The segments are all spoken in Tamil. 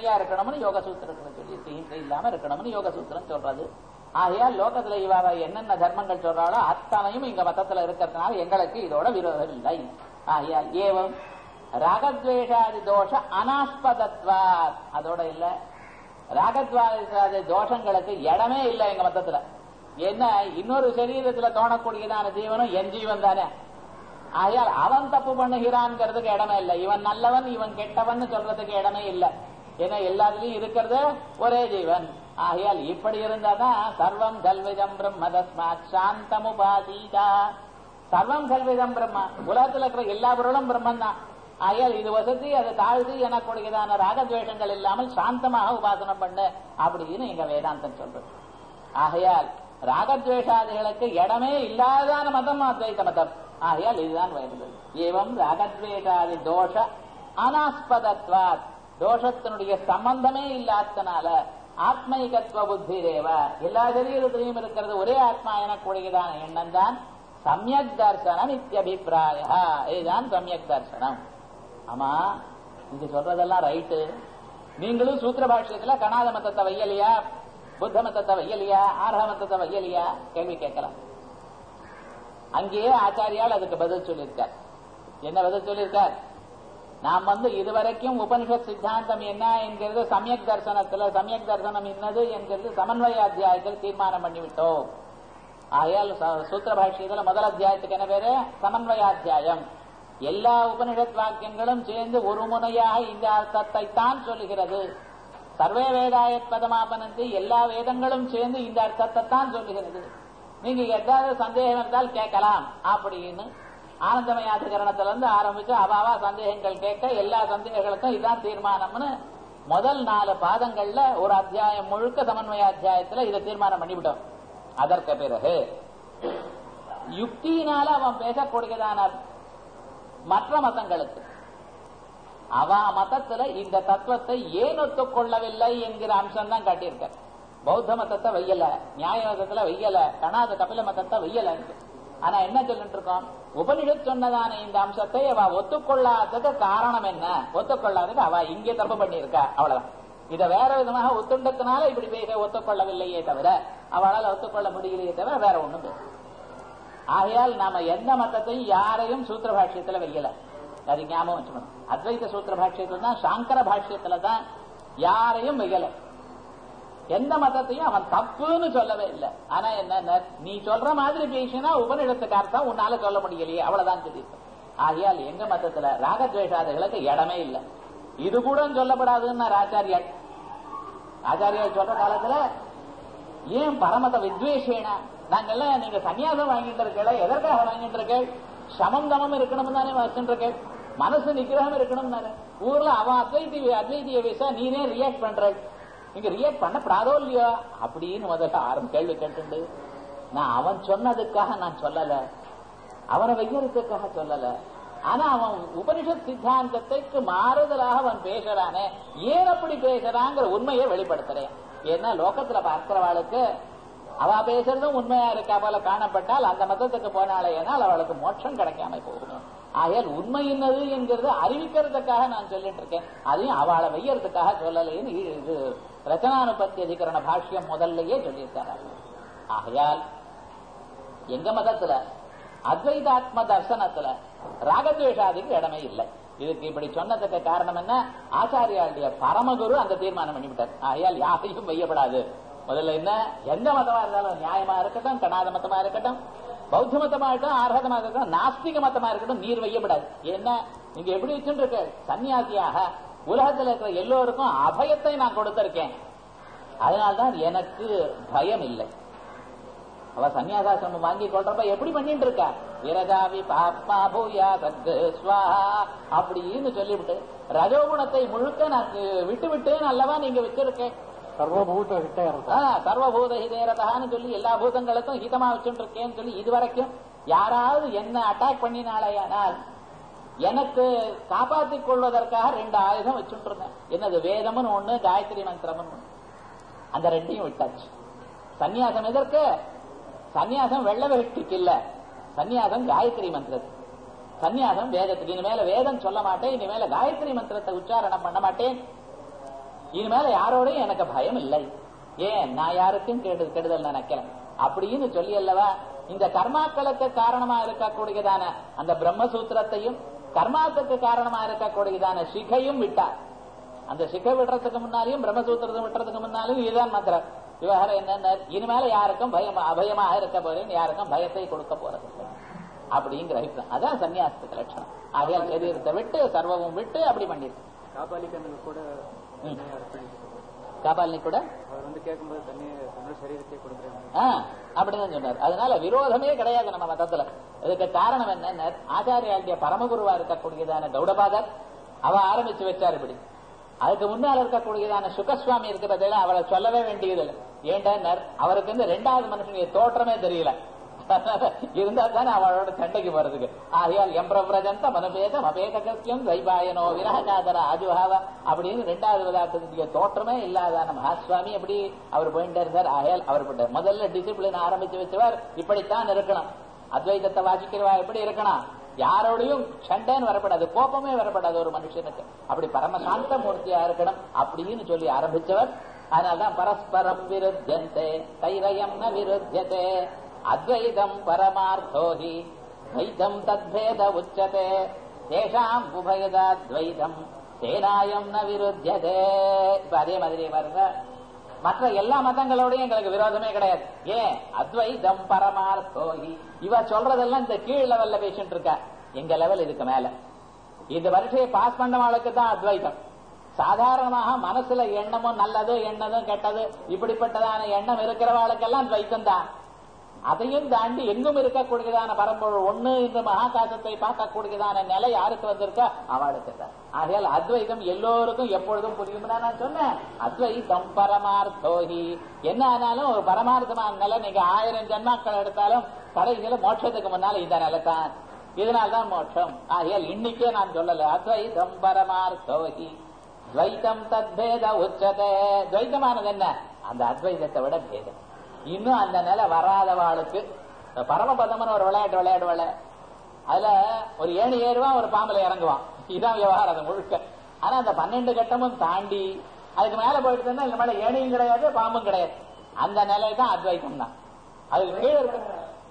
தனித்தனியா இருக்கணும்னு யோக சூத்திரத்துல சொல்லி தீமை இல்லாம இருக்கணும்னு யோக சூத்திரம் சொல்றது ஆகையால் லோகத்துல இவ என்னென்ன தர்மங்கள் சொல்றாளோ அத்தனையும் இங்க மதத்துல இருக்கிறதுனால எங்களுக்கு இதோட விரோதம் இல்லை ஆகையால் ஏவம் ராகத்வேஷாதி தோஷ அனாஸ்பதத்வா அதோட இல்ல ராகத்வாதி தோஷங்களுக்கு இடமே இல்லை எங்க மதத்துல என்ன இன்னொரு சரீரத்துல தோணக்கூடியதான ஜீவனும் என் ஜீவன் தானே ஆகையால் அவன் தப்பு பண்ணுகிறான்ங்கிறதுக்கு இடமே இல்லை இவன் நல்லவன் இவன் கெட்டவன் சொல்றதுக்கு இடமே இல்லை ஏன்னா எல்லாத்துலயும் இருக்கிறது ஒரே ஜீவன் ஆகையால் இப்படி இருந்தாதான் சர்வம் கல்விதம் பிரம்ம தஸ்மாத் சாந்தமுபாதீதா சர்வம் கல்விதம் பிரம்மா உலகத்துல இருக்கிற எல்லா பொருளும் பிரம்மன் தான் ஆகையால் இது வசதி அது தாழ்வு எனக்கூடியதான ராகத்வேஷங்கள் இல்லாமல் சாந்தமாக உபாசனம் பண்ணு அப்படின்னு எங்க வேதாந்தம் சொல்றது ஆகையால் ராகத்வேஷாதிகளுக்கு இடமே இல்லாதான மதம் அத்வைத மதம் ஆகையால் இதுதான் வருது ஏவம் ராகத்வேஷாதி தோஷ அனாஸ்பதத்வாத் தோஷத்தினுடைய சம்பந்தமே இல்லாதனால ஆத்மைகத்துவ புத்தி தேவ எல்லா சரீரத்திலையும் இருக்கிறது ஒரே ஆத்மா எனக்கூடியதான எண்ணம் தான் சமயக் தர்சனம் இத்தியபிப்பிராய இதுதான் சமயக் தர்சனம் ஆமா இது சொல்றதெல்லாம் ரைட்டு நீங்களும் சூத்திர பாஷ்யத்துல கனாத மத்தத்தை வையலையா புத்த மத்தத்தை வையலையா ஆரக மத்தத்தை வையலையா கேள்வி கேட்கலாம் அங்கேயே ஆச்சாரியால் அதுக்கு பதில் சொல்லியிருக்கார் என்ன பதில் சொல்லியிருக்கார் நாம் வந்து இதுவரைக்கும் உபனிஷத் சித்தாந்தம் என்ன என்கிறது சமயக் தர்சனத்துல சமயக் தர்சனம் என்னது என்கிறது சமன்வய அத்தியாயத்தில் தீர்மானம் பண்ணிவிட்டோம் ஆகையால் சூத்திர பாஷ்யத்துல முதல் அத்தியாயத்துக்கு என்ன பேரு சமன்வயாத்தியாயம் எல்லா உபனிஷத் வாக்கியங்களும் சேர்ந்து ஒரு முனையாக இந்த அர்த்தத்தை தான் சொல்லுகிறது சர்வே வேதாயத் பதமாபனந்து எல்லா வேதங்களும் சேர்ந்து இந்த அர்த்தத்தை தான் சொல்லுகிறது நீங்க ஏதாவது சந்தேகம் இருந்தால் கேட்கலாம் அப்படின்னு ஆனந்தமயாதிகரணத்துல இருந்து ஆரம்பிச்சு அவாவா சந்தேகங்கள் கேட்க எல்லா சந்தேகங்களுக்கும் இதான் தீர்மானம்னு முதல் நாலு பாதங்கள்ல ஒரு அத்தியாயம் முழுக்க சமன்வய அத்தியாயத்துல இதை தீர்மானம் பண்ணிவிட்டோம் அதற்கு பிறகு யுக்தியினால அவன் பேசக்கூடியதான மற்ற மதங்களுக்கு அவ மதத்துல இந்த தத்துவத்தை ஏன் ஒத்துக்கொள்ளவில்லை என்கிற அம்சம் தான் காட்டியிருக்க பௌத்த மதத்தை வையல நியாய மதத்துல வையல கணாத கபில மதத்தை வையல ஆனா என்ன சொல்லிட்டு இருக்கோம் உபனிஷத் சொன்னதான இந்த அம்சத்தை அவ ஒத்துக்கொள்ளாததுக்கு காரணம் என்ன ஒத்துக்கொள்ளாததுக்கு அவ இங்கே தப்பு பண்ணியிருக்கா அவ்வளவுதான் இத வேற விதமாக ஒத்துண்டத்தினால இப்படி பேச ஒத்துக்கொள்ளவில்லையே தவிர அவளால் ஒத்துக்கொள்ள முடியலையே தவிர வேற ஒண்ணும் பேச ஆகையால் நாம எந்த மதத்தையும் யாரையும் சூத்திர பாஷ்யத்துல வைக்கல அது ஞாபகம் வச்சுக்கணும் அத்வைத சூத்திர பாஷ்யத்துல தான் சாங்கர பாஷ்யத்துல தான் யாரையும் வைக்கல எந்த மதத்தையும் அவன் தப்புன்னு சொல்லவே இல்லை ஆனா என்ன நீ சொல்ற மாதிரி பேசினா உபனிடத்துக்கு அர்த்தம் உன்னால சொல்ல முடியலையே அவ்வளவுதான் சொல்லியிருக்க ஆகையால் எங்க மதத்துல ராகத்வேஷாதிகளுக்கு இடமே இல்லை இது கூட சொல்லப்படாதுன்னு ஆச்சாரியால் ஆச்சாரியால் சொல்ற காலத்துல ஏன் பரமத வித்வேஷேனா நாங்கெல்லாம் நீங்க சன்னியாசம் வாங்கிட்டு இருக்கல எதற்காக வாங்கிட்டு இருக்க சமம் தமம் இருக்கணும் தானே வச்சுட்டு இருக்க மனசு நிக்கிரகம் இருக்கணும் தானே ஊர்ல அவன் அத்வைதி அத்வைதிய விசா நீனே ரியாக்ட் பண்ற நீங்க ரியாக்ட் பண்ண பிராதோ இல்லையா அப்படின்னு முதல்ல ஆரம்ப கேள்வி கேட்டு நான் அவன் சொன்னதுக்காக நான் சொல்லல அவனை வைக்கிறதுக்காக சொல்லல ஆனா அவன் உபனிஷத் சித்தாந்தத்துக்கு மாறுதலாக அவன் பேசுறானே ஏன் அப்படி பேசுறாங்கிற உண்மையை வெளிப்படுத்துறேன் ஏன்னா லோகத்துல பார்க்கிறவாளுக்கு அவ பேசுறதும் உண்மையா இருக்கா போல காணப்பட்டால் அந்த மதத்துக்கு போனாலேனால் அவளுக்கு மோட்சம் கிடைக்காம போகணும் ஆகையால் உண்மை என்னது என்கிறது அறிவிக்கிறதுக்காக நான் சொல்லிட்டு இருக்கேன் அதையும் அவளை வையறதுக்காக சொல்லலைன்னு இது ரச்சனானுபத்தி அதிகரண பாஷ்யம் முதல்லயே சொல்லியிருக்காரு ஆகையால் எங்க மதத்துல அத்வைதாத்ம தர்சனத்துல ராகத்வேஷாதிக்கு இடமே இல்லை இதுக்கு இப்படி சொன்னதுக்கு காரணம் என்ன ஆச்சாரியாளுடைய பரமகுரு அந்த தீர்மானம் பண்ணிவிட்டார் ஆகையால் யாரையும் வையப்படாது முதல்ல என்ன எந்த மதமா இருந்தாலும் நியாயமா இருக்கட்டும் கணாத மதமா இருக்கட்டும் பௌத்த மதமா இருக்கட்டும் ஆர்ஹதமா இருக்கட்டும் நாஸ்திக மதமா இருக்கட்டும் நீர் வையப்படாது ஏன்னா நீங்க எப்படி வச்சுட்டு இருக்க சன்னியாசியாக உலகத்துல இருக்கிற எல்லோருக்கும் அபயத்தை நான் கொடுத்திருக்கேன் அதனால்தான் எனக்கு பயம் இல்லை அவ சன்னியாசாசிரமம் வாங்கி கொள்றப்ப எப்படி பண்ணிட்டு இருக்கா விரஜாவி பாப்மா பூயா சத்து ஸ்வாஹா அப்படின்னு சொல்லிவிட்டு ரஜோகுணத்தை முழுக்க நான் விட்டு விட்டேன் அல்லவா நீங்க வச்சிருக்கேன் சர்வபூத ஹிட்ட சர்வபூத ஹிதேரதான்னு சொல்லி எல்லா பூதங்களுக்கும் ஹிதமா வச்சுட்டு இருக்கேன்னு சொல்லி இது வரைக்கும் யாராவது என்ன அட்டாக் பண்ணினாலேயானால் எனக்கு காப்பாற்றிக் கொள்வதற்காக ரெண்டு ஆயுதம் வச்சுட்டு இருந்தேன் என்னது வேதம்னு ஒண்ணு காயத்ரி மந்திரம்னு ஒண்ணு அந்த ரெண்டையும் விட்டாச்சு சன்னியாசம் எதற்கு சன்னியாசம் வெள்ள வெட்டிக்கு இல்ல சன்னியாசம் காயத்ரி மந்திரத்துக்கு சன்னியாசம் வேதத்துக்கு இனிமேல வேதம் சொல்ல மாட்டேன் இனிமேல காயத்ரி மந்திரத்தை உச்சாரணம் பண்ண மாட்டேன் இனிமேல யாரோடையும் எனக்கு பயம் இல்லை ஏன் நான் யாருக்கும் கெடு கெடுதல் நினைக்கல அப்படின்னு சொல்லி அல்லவா இந்த கர்மாக்களுக்கு காரணமா இருக்கக்கூடியதான அந்த பிரம்மசூத்திரத்தையும் கர்மாத்துக்கு காரணமா இருக்கக்கூடியதான சிகையும் விட்டார் அந்த சிகை விடுறதுக்கு முன்னாலையும் பிரம்மசூத்திரத்தை விட்டுறதுக்கு முன்னாலையும் இதுதான் மாத்திரம் விவகாரம் என்னென்ன இனிமேல யாருக்கும் பயம் அபயமாக இருக்க போறேன் யாருக்கும் பயத்தை கொடுக்க போறது இல்லை. அப்படிங்கிற அபிப்பிராயம் அதான் சன்னியாசத்துக்கு லட்சணம் ஆகையால் சரீரத்தை விட்டு சர்வமும் விட்டு அப்படி பண்ணிருக்கு காபாலிகனுக்கு கூட தன்னை அர்ப்பணிச்சு காபாலினி கூட அவர் வந்து கேட்கும்போது தன்னையே தன்னோட சரீரத்தை கொடுக்குறாங்க ஆ, அப்படிதான் சொன்னார் அதனால விரோதமே கிடையாது நம்ம மதத்துல இதுக்கு காரணம் என்ன ஆச்சாரியாளுடைய பரமகுருவா இருக்கக்கூடியதான கௌடபாதர் அவ ஆரம்பிச்சு வச்சார் இப்படி அதுக்கு முன்னால இருக்கக்கூடியதான சுகசுவாமி இருக்கிறதுல அவரை சொல்லவே வேண்டியதில்லை ஏண்டா அவருக்கு வந்து ரெண்டாவது மனுஷனுடைய தோற்றமே தெரியல இருந்தா தானே அவளோட சண்டைக்கு போறதுக்கு ஆகையால் எம்பிரஜந்த மனபேதம் அபேதகத்தியம் வைபாயனோ விரகாதர ஆஜுஹாவ அப்படின்னு ரெண்டாவது பதார்த்தத்துக்கு தோற்றமே இல்லாதான மகாஸ்வாமி அப்படி அவர் போயிட்டே இருந்தார் ஆகையால் அவர் போட்டார் முதல்ல டிசிப்ளின் ஆரம்பிச்சு வச்சவர் இப்படித்தான் இருக்கணும் அத்வைதத்தை வாசிக்கிறவா எப்படி இருக்கணும் யாரோடையும் சண்டைன்னு வரப்படாது கோபமே வரப்படாது ஒரு மனுஷனுக்கு அப்படி பரமசாந்த மூர்த்தியா இருக்கணும் அப்படின்னு சொல்லி ஆரம்பிச்சவர் அதனால்தான் பரஸ்பரம் விருத்தியந்தே தைரயம் ந விருத்தியதே அத்வைதம் பரமார்த்தோஹி துவைதம் தத்பேத உச்சதே தேஷாம் உபயதாத்வைதம் தேனாயம் ந விருத்தியதே இப்ப அதே மாதிரி பாருங்க மற்ற எல்லா மதங்களோடையும் எங்களுக்கு விரோதமே கிடையாது ஏன் அத்வைதம் பரமார்த்தோகி இவ சொல்றதெல்லாம் இந்த கீழ் லெவல்ல பேசிட்டு இருக்கா எங்க லெவல் இதுக்கு மேல இந்த வருஷையை பாஸ் பண்ணவாளுக்கு தான் அத்வைதம் சாதாரணமாக மனசுல எண்ணமும் நல்லது எண்ணதும் கெட்டது இப்படிப்பட்டதான எண்ணம் இருக்கிறவாளுக்கெல்லாம் துவைத்தம் தான் அதையும் தாண்டி எங்கும் இருக்கக்கூடியதான பரம்பொருள் ஒண்ணு இந்த மகாகாசத்தை பார்க்கக்கூடியதான நிலை யாருக்கு வந்திருக்கா அவளுக்கு தான் ஆகையால் அத்வைதம் எல்லோருக்கும் எப்பொழுதும் புரியும்னா நான் சொன்னேன் அத்வைதம் பரமார்த்தோகி என்ன ஆனாலும் ஒரு பரமார்த்தமான நிலை நீங்க ஆயிரம் ஜென்மாக்கள் எடுத்தாலும் கடைசியில மோட்சத்துக்கு முன்னால இந்த நிலை தான் இதனால்தான் மோட்சம் ஆகையால் இன்னைக்கே நான் சொல்லல அத்வைதம் பரமார்த்தோகி துவைத்தம் தத்பேத உச்சதே துவைத்தமானது என்ன அந்த அத்வைதத்தை விட பேதம் இன்னும் அந்த நிலை வராதவாளுக்கு இந்த பரமபதம்னு ஒரு விளையாட்டு விளையாடுவாள் அதுல ஒரு ஏணி ஏறுவான் ஒரு பாம்புல இறங்குவான் இதுதான் விவகாரம் அது முழுக்க ஆனா அந்த பன்னெண்டு கட்டமும் தாண்டி அதுக்கு மேல போயிட்டு இருந்தா இந்த மேல ஏணியும் கிடையாது பாம்பும் கிடையாது அந்த நிலை தான் அத்வைத்தம் தான் அதுக்கு கீழே இருக்க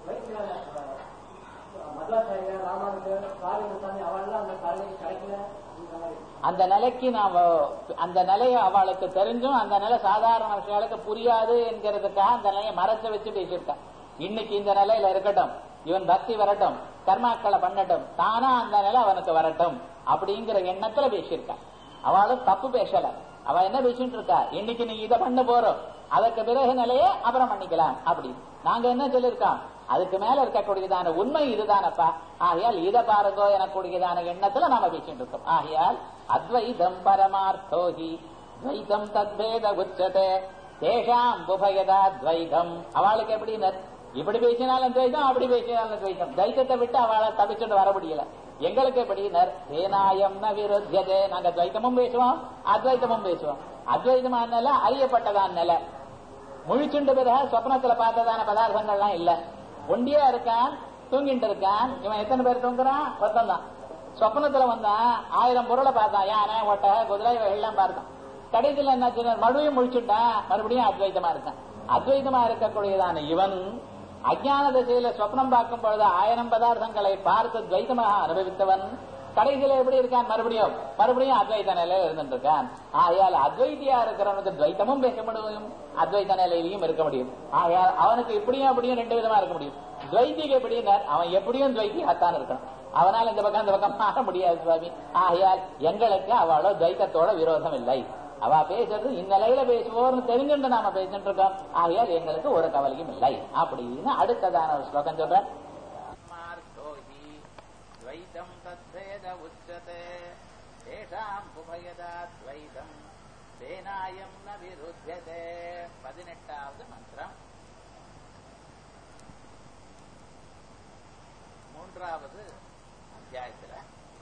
மத்வாச்சாரியர் ராமானுஜர் சுவாமி அவெல்லாம் அந்த காலையில் கிடைக்கல இந்த மாதிரி அந்த நிலைக்கு நாம் அந்த நிலையை அவளுக்கு தெரிஞ்சும் அந்த நிலை சாதாரண விஷயங்களுக்கு புரியாது என்கிறதுக்காக அந்த நிலையை மறைச்சு வச்சு பேசியிருக்கான் இன்னைக்கு இந்த நிலையில இருக்கட்டும் இவன் பக்தி வரட்டும் கர்மாக்களை பண்ணட்டும் தானா அந்த நிலை அவனுக்கு வரட்டும் அப்படிங்கிற எண்ணத்துல பேசியிருக்கான் அவளும் தப்பு பேசல அவ என்ன பேசிட்டு இருக்கா இன்னைக்கு நீ இதை பண்ண போறோம் அதற்கு பிறகு நிலையே அப்புறம் பண்ணிக்கலாம் அப்படி நாங்க என்ன சொல்லியிருக்கோம் அதுக்கு மேல இருக்கக்கூடியதான உண்மை இதுதானப்பா ஆகையால் இதை பாருங்கோ எனக்கூடியதான எண்ணத்துல நாம பேசிட்டு இருக்கோம் ஆகையால் அத்வைதம் பரமார்த்தோகி துவைதம் தத்வேத உச்சதே தேஷாம் உபயதா துவைதம் அவளுக்கு எப்படின்னு இப்படி பேசினாலும் துவைதம் அப்படி பேசினாலும் துவைதம் துவைத்தத்தை விட்டு அவளை தப்பிச்சுட்டு வர முடியல எங்களுக்கு எப்படினர் சேனாயம் ந விருத்தியதே நாங்க துவைத்தமும் பேசுவோம் அத்வைத்தமும் பேசுவோம் அத்வைதமான நிலை அறியப்பட்டதான் நிலை முழிச்சுண்டு பிறகு சொப்னத்துல பார்த்ததான பதார்த்தங்கள்லாம் இல்ல ஒண்டியா இருக்கான் தூங்கிட்டு இருக்கான் இவன் எத்தனை பேர் தூங்குறான் ஒருத்தன் தான் சொப்னத்துல வந்தான் ஆயிரம் பொருளை பார்த்தான் யானை ஒட்டை குதிரை எல்லாம் பார்த்தான் கடைசியில் என்ன சொன்னார் மறுபடியும் முழிச்சுட்டான் மறுபடியும் அத்வைதமா இருக்கான் அத்வைதமா இருக்கக்கூடியதான இவன் அஜான திசையில சொப்னம் பார்க்கும் பொழுது ஆயிரம் பதார்த்தங்களை பார்த்து துவைதமாக அனுபவித்தவன் கடைசியில எப்படி இருக்கான் மறுபடியும் மறுபடியும் அத்வைத நிலையில இருந்துட்டு இருக்கான் ஆகையால் அத்வைத்தியா இருக்கிறவனுக்கு துவைத்தமும் பேச முடியும் அத்வைத நிலையிலையும் இருக்க முடியும் ஆகையால் அவனுக்கு இப்படியும் அப்படியும் ரெண்டு விதமா இருக்க முடியும் துவைத்திக்கு எப்படின்னா அவன் எப்படியும் துவைத்தியாத்தான் இருக்கணும் அவனால் இந்த பக்கம் இந்த பக்கம் மாற முடியாது சுவாமி ஆகையால் எங்களுக்கு அவளோ துவைத்தத்தோட விரோதம் இல்லை அவ பேசுறது இந்நிலையில பேசுவோர்னு தெரிஞ்சுட்டு நாம பேசிட்டு இருக்கோம் ஆகையால் எங்களுக்கு ஒரு கவலையும் இல்லை அப்படின்னு அடுத்ததான ஒரு ஸ்லோகம் சொல்றேன் द्वैतम् तद्भेद उच्यते तेषाम् उभयदा द्वैतम् तेनायम् न विरुध्यते பதினெட்டாவது மந்திரம் மூன்றாவது அத்தியாயத்துல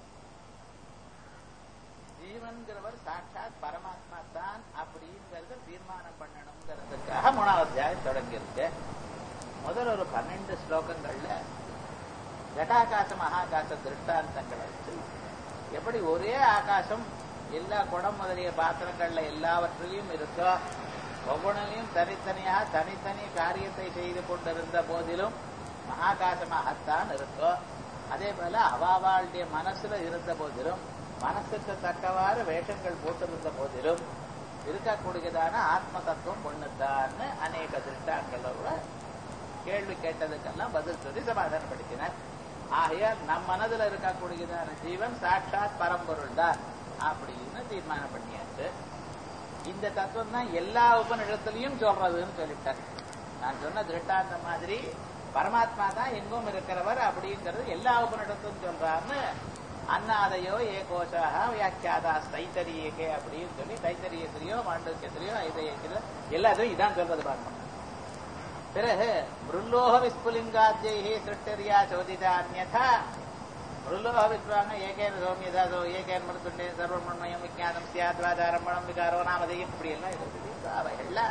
ஜீவன்கிறவர் சாட்சாத் பரமாத்மா தான் அப்படிங்கறத தீர்மானம் பண்ணணுங்கிறதுக்காக மூணாவது அத்தியாயம் தொடங்கி இருக்கு முதல் ஒரு பன்னெண்டு ஸ்லோகங்கள்ல ஜட்டாகாச மகாகாச திருஷ்டாந்தங்களை வச்சு எப்படி ஒரே ஆகாசம் எல்லா குடம் முதலிய பாத்திரங்கள்ல எல்லாவற்றிலையும் இருக்கோ ஒவ்வொன்றிலையும் தனித்தனியாக தனித்தனி காரியத்தை செய்து கொண்டிருந்த போதிலும் மகாகாசமாகத்தான் இருக்கோ அதே போல அவாவாளுடைய மனசுல இருந்த போதிலும் மனசுக்கு தக்கவாறு வேஷங்கள் போட்டிருந்த போதிலும் இருக்கக்கூடியதான ஆத்ம தத்துவம் ஒண்ணுதான்னு அநேக திருஷ்டாங்களோட கேள்வி கேட்டதுக்கெல்லாம் பதில் சொல்லி சமாதானப்படுத்தினார் ஆகையால் நம் மனதுல இருக்கக்கூடியதான ஜீவன் சாட்சாத் பரம்பொருள் தான் அப்படின்னு தீர்மானம் பண்ணியாச்சு இந்த தத்துவம் தான் எல்லா உபநிடத்திலையும் சொல்றதுன்னு சொல்லிட்டார் நான் சொன்ன திருஷ்டாந்த மாதிரி பரமாத்மா தான் எங்கும் இருக்கிறவர் அப்படிங்கிறது எல்லா உபநிடத்தும் சொல்றான்னு அன்னாதையோ ஏகோஷாக வியாக்கியாதா தைத்தரியேகே அப்படின்னு சொல்லி தைத்தரியத்திலையோ மாண்டவியத்திலையோ ஐதயத்திலோ எல்லாத்தையும் இதான் சொல்றது பார்க்கணும் பிறகு மிருல்லோக விஸ்புலிங்காத்தியை சிருஷ்டரியா சோதிதா அந்யதா மிருல்லோக விஸ்வாங்க ஏகேன சௌமியதா சோ ஏகேன் மிருத்துண்டே சர்வமண்மயம் விஜானம் சியாத்வாதாரம்பணம் விகாரோ நாமதையும் இப்படி எல்லாம் இருக்குது அவைகள்ல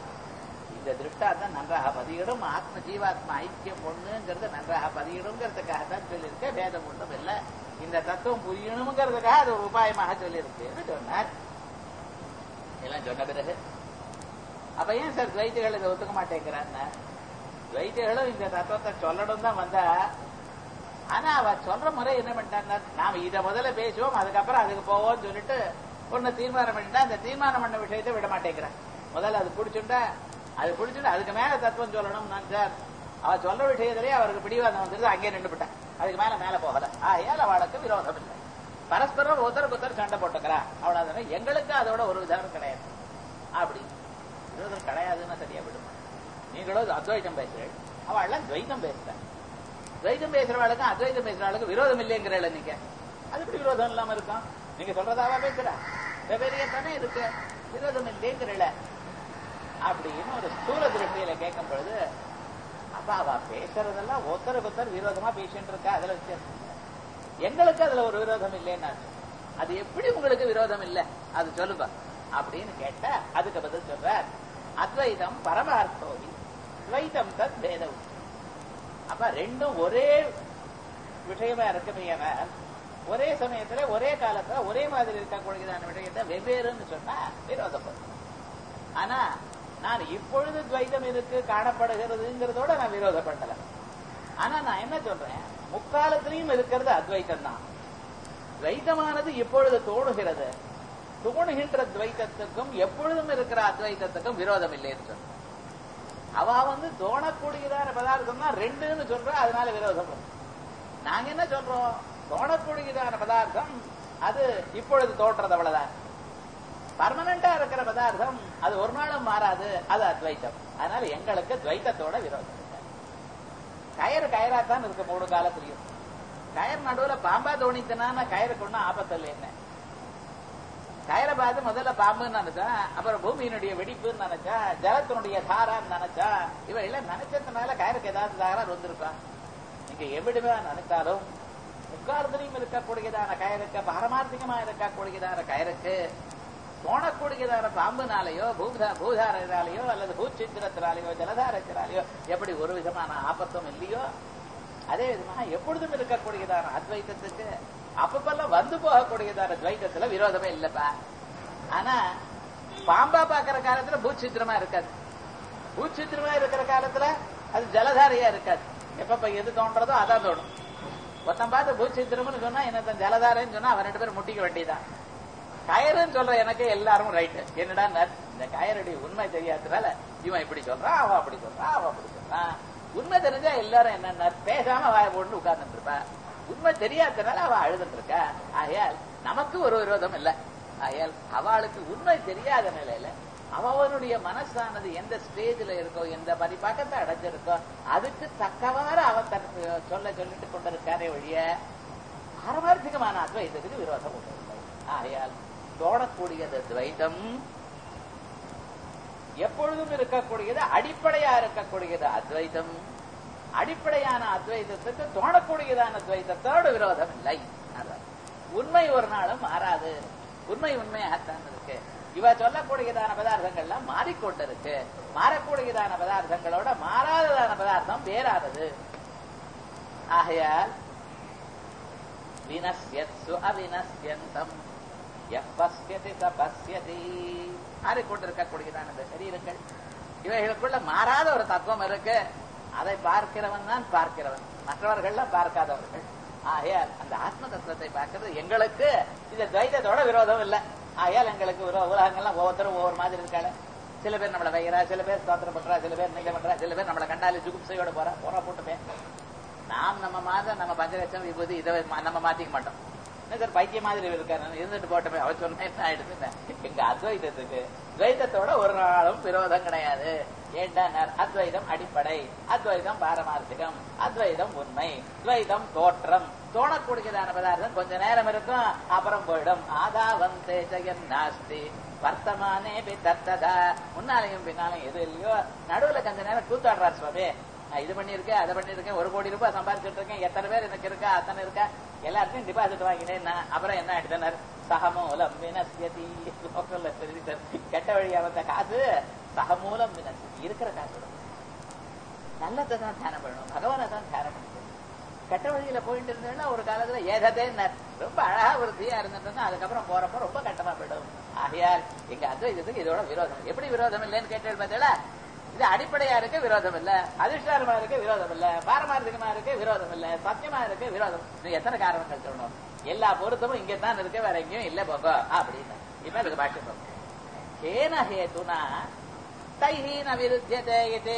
இந்த திருஷ்டாந்தம் நன்றாக பதியிடும் ஆத்ம ஜீவாத்ம ஐக்கியம் ஒண்ணுங்கிறது நன்றாக பதியிடுங்கிறதுக்காகத்தான் சொல்லியிருக்கேன் வேதம் ஒன்றும் இல்லை இந்த தத்துவம் புரியணுங்கிறதுக்காக அது ஒரு உபாயமாக சொல்லியிருக்கேன்னு சொன்னார் எல்லாம் சொன்ன பிறகு அப்ப ஏன் சார் துவைத்திகள் இதை ஒத்துக்க மாட்டேங்கிறான்னு துவைத்திகளும் இந்த தத்துவத்தை சொல்லணும் தான் வந்தா ஆனா அவ சொல்ற முறை என்ன பண்ணிட்டாங்க நாம இத முதல்ல பேசுவோம் அதுக்கப்புறம் அதுக்கு போவோம்னு சொல்லிட்டு ஒண்ணு தீர்மானம் பண்ணிட்டா அந்த தீர்மானம் பண்ண விஷயத்தை விட மாட்டேங்கிறேன் முதல்ல அது பிடிச்சுட்டா அது பிடிச்சுட்டு அதுக்கு மேல தத்துவம் சொல்லணும் நான் சார் அவ சொல்ற விஷயத்திலேயே அவருக்கு பிடிவாதம் வந்துருது அங்கே நின்றுபிட்டேன் அதுக்கு மேல மேல போகல ஆகையால் அவளுக்கு விரோதம் இல்லை பரஸ்பரம் ஒருத்தருக்கு ஒருத்தர் சண்டை போட்டுக்கிறா அவ்வளவுதானே எங்களுக்கு அதோட ஒரு விதம் கிடையாது அப்படி விரோதம் கிடையாதுன்னு சரியா விடுமா நீங்களும் அத்வைதம் பேசுறேன் அவள்லாம் துவைத்தம் பேசுறேன் துவைத்தம் பேசுறவாளுக்கும் அத்வைதம் பேசுறவாளுக்கு விரோதம் இல்லைங்கிறல நீங்க அது எப்படி விரோதம் இல்லாம இருக்கும் நீங்க சொல்றதாவா பேசுற வெவ்வேறிய தானே இருக்கு விரோதம் இல்லைங்கிறல அப்படின்னு ஒரு ஸ்தூல திருஷ்டியில கேட்கும் பொழுது அப்ப அவ பேசுறதெல்லாம் ஒருத்தருக்கு ஒருத்தர் விரோதமா பேசிட்டு இருக்கா அதுல வித்தியாசம் இல்லை. எங்களுக்கு அதுல ஒரு விரோதம் இல்லைன்னா அது எப்படி உங்களுக்கு விரோதம் இல்லை அது சொல்லுங்க அப்படின்னு கேட்டா அதுக்கு பதில் சொல்றார் அத்வைதம் பரமார்த்தோவி துவைதம் தத் பேதம் அப்ப ரெண்டும் ஒரே விஷயமா இருக்குமையான ஒரே சமயத்துல ஒரே காலத்துல ஒரே மாதிரி இருக்கக்கூடியதான விஷயத்தை வெவ்வேறுன்னு சொன்னா விரோதம் வரும். ஆனா நான் இப்பொழுது துவைதம் இருக்கு காணப்படுகிறதுங்கிறதோட நான் விரோதம் பண்ணல ஆனா நான் என்ன சொல்றேன் முக்காலத்திலையும் இருக்கிறது அத்வைத்தம் தான் துவைத்தமானது இப்பொழுது தோணுகிறது தோணுகின்ற துவைத்தத்துக்கும் எப்பொழுதும் இருக்கிற அத்வைத்தத்துக்கும் விரோதம் இல்லைன்னு சொல்றேன் அவ வந்து தோணக்கூடியதான பதார்த்தம் தான் ரெண்டுன்னு சொல்றா அதனால விரோதம் வரும். நாங்க என்ன சொல்றோம் தோணக்கூடியதான பதார்த்தம் அது இப்பொழுது தோற்றது அவ்வளவுதான் பர்மனண்டா இருக்கிற பதார்த்தம் அது ஒரு நாளும் மாறாது அது அத்வைத்தம் அதனால எங்களுக்கு துவைத்தத்தோட விரோதம் இல்லை. கயிறு கயிறாத்தான் இருக்கு மூணு காலத்திலையும் கயிறு நடுவுல பாம்பா தோணித்தனான கயிறுக்கு ஒண்ணும் ஆபத்து இல்லை என்ன கயிறை பார்த்து முதல்ல பாம்புன்னு நினைச்சா அப்புறம் பூமியினுடைய வெடிப்புன்னு நினைச்சா ஜலத்தினுடைய தாரான்னு நினைச்சா இவ எல்லாம் நினைச்சதுனால கயிறுக்கு ஏதாவது தாரா வந்திருக்கா நீங்க எவிடுமே நினைத்தாலும் முக்காலத்திலையும் இருக்கக்கூடியதான கயிறுக்கு பாரமார்த்திகமா இருக்கக்கூடியதான கயிறுக்கு தோணக்கூடியதான பாம்புனாலேயோ பூதா பூதாரனாலேயோ அல்லது பூச்சித்திரத்தினாலேயோ ஜலதாரத்தினாலேயோ எப்படி ஒரு விதமான ஆபத்தும் இல்லையோ அதே விதமாக எப்பொழுதும் இருக்கக்கூடியதான அத்வைத்தத்துக்கு அப்பப்பெல்லாம் வந்து போகக்கூடியதான துவைத்தத்துல விரோதமே இல்லப்பா ஆனா பாம்பா பாக்குற காலத்துல பூச்சித்திரமா இருக்காது பூச்சித்திரமா இருக்கிற காலத்துல அது ஜலதாரையா இருக்காது எப்பப்ப எது தோன்றதோ அதான் தோணும் ஒருத்தன் பார்த்து பூச்சித்திரம்னு சொன்னா என்ன ஜலதாரைன்னு சொன்னா அவன் ரெண்டு பேரும் முட்டிக்க வேண்டியதான் கயறுன்னு சொல்ற எனக்கு எல்லாரும் ரைட்டு என்னடா நர், இந்த கயருடைய உண்மை தெரியாததுனால இவன் இப்படி சொல்றான் அவன் அப்படி சொல்றான் அவன் அப்படி சொல்றான் உண்மை தெரிஞ்சா எல்லாரும் என்ன பேசாம வாய போட்டு உட்கார்ந்துட்டு இருப்பா உண்மை தெரியாததுனால அவ அழுதுட்டு இருக்கா ஆகையால் நமக்கு ஒரு விரோதம் இல்ல ஆகையால் அவளுக்கு உண்மை தெரியாத நிலையில அவனுடைய மனசானது எந்த ஸ்டேஜ்ல இருக்கோ எந்த பரிபாக்கத்தை அடைஞ்சிருக்கோ அதுக்கு தக்கவாறு அவன் தன் சொல்ல சொல்லிட்டு கொண்டிருக்காரே ஒழிய பாரமார்த்திகமான அத்வைதத்துக்கு விரோதம் ஒன்றும் இல்லை ஆகையால் தோணக்கூடியது துவைதம் எப்பொழுதும் இருக்கக்கூடியது அடிப்படையா இருக்கக்கூடியது அத்வைதம் அடிப்படையான அத்வைதத்துக்கு தோணக்கூடியதான துவைதத்தோடு விரோதம் இல்லை அதான். உண்மை ஒரு நாளும் மாறாது உண்மை உண்மையாகத்தான் இருக்கு இவ சொல்லக்கூடியதான பதார்த்தங்கள்லாம் மாறிக்கொண்டிருக்கு மாறக்கூடியதான பதார்த்தங்களோட மாறாததான பதார்த்தம் வேறாதது ஆகையால் வினஸ்யத்சு அவினஸ்யந்தம் எப்பஸ்யதி தபஸ்யதி மாறிக்கொண்டிருக்கக்கூடியதான இந்த சரீரங்கள் இவைகளுக்குள்ள மாறாத ஒரு தத்துவம் இருக்கு அதை பார்க்கிறவன் தான் பார்க்கிறவன் மற்றவர்கள்லாம் பார்க்காதவர்கள் ஆகையால் அந்த ஆத்ம தத்துவத்தை பார்க்கிறது எங்களுக்கு இந்த துவைத்தத்தோட விரோதம் இல்லை ஆகையால் எங்களுக்கு விரோ உலகங்கள்லாம் ஒவ்வொருத்தரும் ஒவ்வொரு மாதிரி இருக்காங்க சில பேர் நம்மளை வைக்கிறா சில பேர் ஸ்தோத்திரம் பண்றா சில பேர் நிலை பண்றா சில பேர் நம்மளை கண்டாலே ஜுகுப்சையோட போறா போறா போட்டுமே நாம் நம்ம மாதம் நம்ம பஞ்சலட்சம் விபூதி இதை மா- நம்ம மாத்திக்க மாட்டோம் என்ன சார் பைத்திய மாதிரி இருக்காரு இருந்துட்டு போட்டோமே அவர் சொன்ன என்ன ஆயிடுச்சு எங்க அத்வைதத்துக்கு துவைத்தத்தோட ஒரு நாளும் விரோதம் கிடையாது ஏண்டா அத்வைதம் அடிப்படை அத்வைதம் பாரமார்த்திகம் அத்வைதம் உண்மை துவைதம் தோற்றம் தோணக்கூடியதான பதார்த்தம் கொஞ்ச நேரம் இருக்கும் அப்புறம் போயிடும் ஆதா வந்தே ஜெகன் நாஸ்தி வர்த்தமானே பி தத்ததா முன்னாலையும் பின்னாலையும் எது இல்லையோ நடுவுல கொஞ்ச நேரம் கூத்தாடுறார் சுவாமி நான் இது பண்ணியிருக்கேன் அதை பண்ணியிருக்கேன் ஒரு கோடி ரூபாய் சம்பாதிச்சுட்டு இருக்கேன் எத்தனை பேர் எனக்கு இருக்கா அத்தனை இருக்கா எல்லாத்தையும் டிபாசிட் வாங்கினேன் நான். அப்புறம் என்ன ஆயிடுச்சுனார் சகமூலம் வினசியதி லோக்கல்ல தெரிவித்தார் கெட்ட வழியா வந்த காசு சகமூலம் வினசியதி இருக்கிற காசு விடும். நல்லதை தான் தியானம் பண்ணணும் பகவானை தான் தியானம் பண்ணணும் கெட்ட வழியில போயிட்டு இருந்தேன்னா ஒரு காலத்துல ஏததே ரொம்ப அழகா விருத்தியா இருந்துட்டு அதுக்கப்புறம் போறப்ப ரொம்ப கட்டமா போயிடும் ஆகையால் எங்க அத்வைதத்துக்கு இதோட விரோதம் எப்படி விரோதம் இல்லைன்னு கேட்டேன் பார்த்தீங்களா இது அடிப்படையா இருக்கு விரோதம் இல்ல அதிர்ஷ்டாரமா இருக்கு விரோதம் இல்ல பாரமார்த்திகமா இருக்கு விரோதம் இல்ல சத்தியமா இருக்கு விரோதம் இது எத்தனை காரணங்கள் சொல்லணும் எல்லா பொருத்தமும் இங்க தான் இருக்கு வேற எங்கேயும் இல்ல போக அப்படின்னு இப்ப இதுக்கு பாஷ்யம் பார்ப்போம். கேன ஹேதுனா தைஹீன விருத்தியதே இது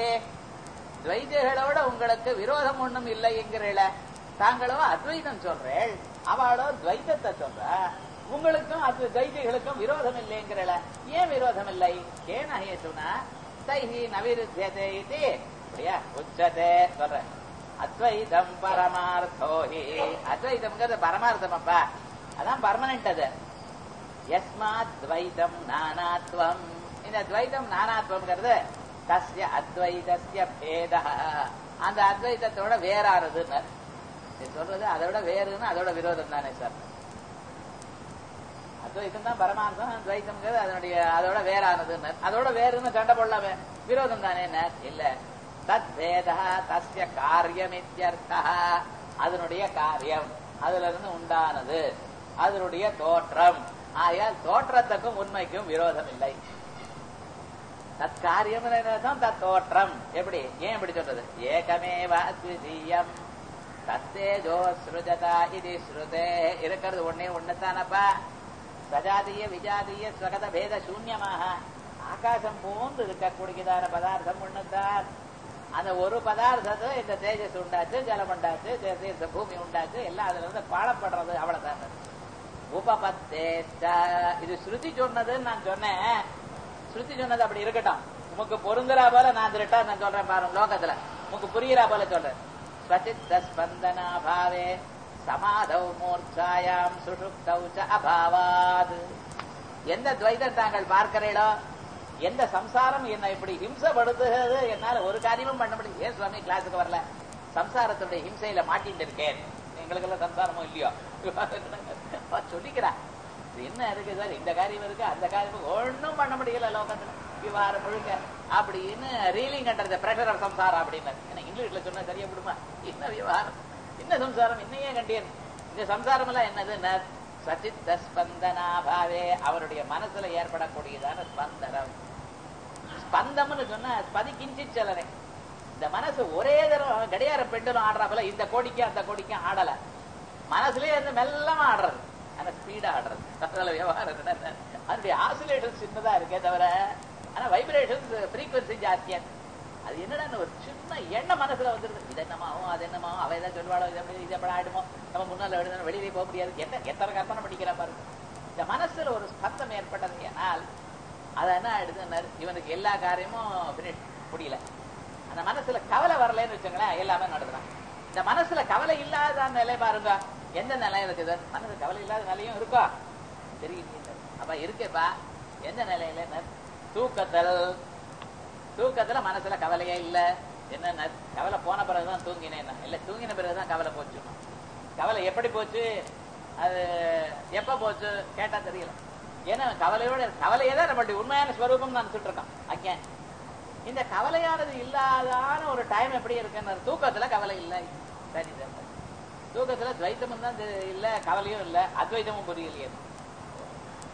துவைதிகளோட உங்களுக்கு விரோதம் ஒண்ணும் இல்லை என்கிறீள தாங்களோ அத்வைதம் சொல்றேள் அவளோ துவைத்தத்தை சொல்ற உங்களுக்கும் அது துவைதிகளுக்கும் விரோதம் இல்லைங்கிறல ஏன் விரோதம் இல்லை கேன ஹேதுனா தைஹி நவிருத்தியதே இது அப்படியா உச்சதே சொல்றேன் அத்வைதம் பரமார்த்தோஹி அத்வைதம்ங்கிறது பரமார்த்தம் அப்பா அதான் பர்மனன்ட் அது யஸ்மாத் துவைதம் நானாத்வம் இந்த துவைதம் நானாத்வம்ங்கிறது தஸ்ய அத்வைதஸ்ய பேத அந்த அத்வைதத்தோட வேறானதுன்னு இது சொல்றது அதோட வேறுன்னு அதோட விரோதம் தானே சார் அத்வைதம் தான் பரமார்த்தம் துவைத்தம்ங்கிறது அதனுடைய அதோட வேறானதுன்னு அதோட வேறுன்னு சண்டை போடலாமே விரோதம் தானே இல்ல தத் வேத தஸ்ய காரியம் அதனுடைய காரியம் அதுல இருந்து உண்டானது அதனுடைய தோற்றம் ஆகையால் தோற்றத்துக்கும் உண்மைக்கும் விரோதம் இல்லை தற்காரியம் தான் தத் தோற்றம் எப்படி ஏன் எப்படி சொல்றது ஏகமேவ அத்விதீயம் தத்தேஜோ ஸ்ருஜதா இது ஸ்ருதே இருக்கிறது ஒன்னே ஒண்ணுதானப்பா சஜாதிய விஜாதிய ஸ்வகத பேத சூன்யமாக ஆகாசம் போன்று இருக்கக்கூடியதான பதார்த்தம் ஒண்ணுதான் அந்த ஒரு பதார்த்தத்தை இந்த தேஜஸ் உண்டாச்சு ஜலம் உண்டாச்சு தே- தீர்த்த பூமி உண்டாச்சு எல்லாம் அதுல இருந்து பாடப்படுறது அவ்வளவுதான் உபபத்தே இது ஸ்ருதி சொன்னதுன்னு நான் சொன்னேன் ஸ்ருதி சொன்னது அப்படி இருக்கட்டும் உமக்கு பொருந்துறா போல நான் திருட்டா நான் சொல்றேன் பாருங்க லோகத்துல உமக்கு புரியுறா போல சொல்றேன் ஸ்வசித்த ஸ்பந்தனா பாவே சமாதௌ மூர்ச்சாயாம் சுஷுப்தௌ ச அபாவாத் எந்த துவைதம் தாங்கள் பார்க்கிறீளோ எந்த சம்சாரம் என்னை இப்படி ஹிம்சப்படுத்துகிறது என்னால ஒரு காரியமும் பண்ண முடியும் ஏன் சுவாமி கிளாஸுக்கு வரல சம்சாரத்துடைய ஹிம்சையில மாட்டிட்டு இருக்கேன் எங்களுக்கு எல்லாம் சம்சாரமும் இல்லையோ அவ சொல்லிக்கிறா இது என்ன இருக்கு சார் இந்த காரியம் இருக்கு அந்த காரியம் ஒண்ணும் பண்ண முடியல லோகத்துல விவகாரம் முழுக்க அப்படின்னு ரீலிங் கண்டது பிரஷர் ஆஃப் சம்சாரம் அப்படின்னு ஏன்னா இங்கிலீஷ்ல சொன்னா சரியா விடுமா என்ன விவகாரம் என்ன சம்சாரம் என்னையே கண்டேன் இந்த சம்சாரம் எல்லாம் என்னது சச்சித்த ஸ்பந்தனாபாவே அவருடைய மனசுல ஏற்படக்கூடியதான ஸ்பந்தனம் ஸ்பந்தம்னு சொன்னா ஸ்பதி கிஞ்சிச் சலனை இந்த மனசு ஒரே தரம் கடியார பெண்டலும் ஆடுறாப்புல இந்த கோடிக்கும் அந்த கோடிக்கும் ஆடல மனசுலயே இருந்து மெல்லமா ஆடுறது ஆனா ஸ்பீடா ஆடுறது அதனால விவகாரம் என்னன்னா, அதனுடைய ஆசிலேஷன் சின்னதா இருக்கே தவிர ஆனா வைப்ரேஷன் ஃப்ரீக்வன்சி ஜாஸ்தியா இருக்கு. அது என்னடா ஒரு சின்ன எண்ணம் மனசுல வந்துருது இது என்னமாவும் அது என்னமாவும் அவ ஏதாவது சொல்வாளோ இது எப்படி இது எப்படி ஆயிடுமோ நம்ம முன்னால எழுதணும் வெளியிலே போக முடியாது என்ன எத்தனை கற்பனை பண்ணிக்கிறா பாருங்க இந்த மனசுல ஒரு ஸ்பந்தம் ஏற்பட்டது ஏனால் அது என்ன ஆயிடுதுன்னாரு இவனுக்கு எல்லா காரியமும் finish, முடியல அந்த மனசுல கவலை வரலன்னு வச்சுங்களேன் எல்லாமே நடக்குறான் இந்த மனசுல கவலை இல்லாத நிலை பாருங்க எந்த நிலை இருக்குது மனசு கவலை இல்லாத நிலையும் இருக்கா தெரியல அப்ப இருக்கேப்பா எந்த நிலையில தூக்கத்தல் தூக்கத்துல மனசுல கவலையே இல்ல என்ன கவலை போன பிறகுதான் தூங்கினேன் இல்ல தூங்கின பிறகுதான் கவலை போச்சு கவலை எப்படி போச்சு அது எப்ப போச்சு கேட்டா தெரியல ஏன்னா கவலையோட கவலையே தான் நம்மளுடைய உண்மையான ஸ்வரூபம் நான் இருக்கோம் அக்கேன் இந்த கவலையானது இல்லாதான ஒரு டைம் எப்படி இருக்குன்னு தூக்கத்துல கவலை இல்லை சரி சரி. தூக்கத்துல துவைத்தமும் தான் தெ- இல்ல கவலையும் இல்ல அத்வைத்தமும் புரியலையே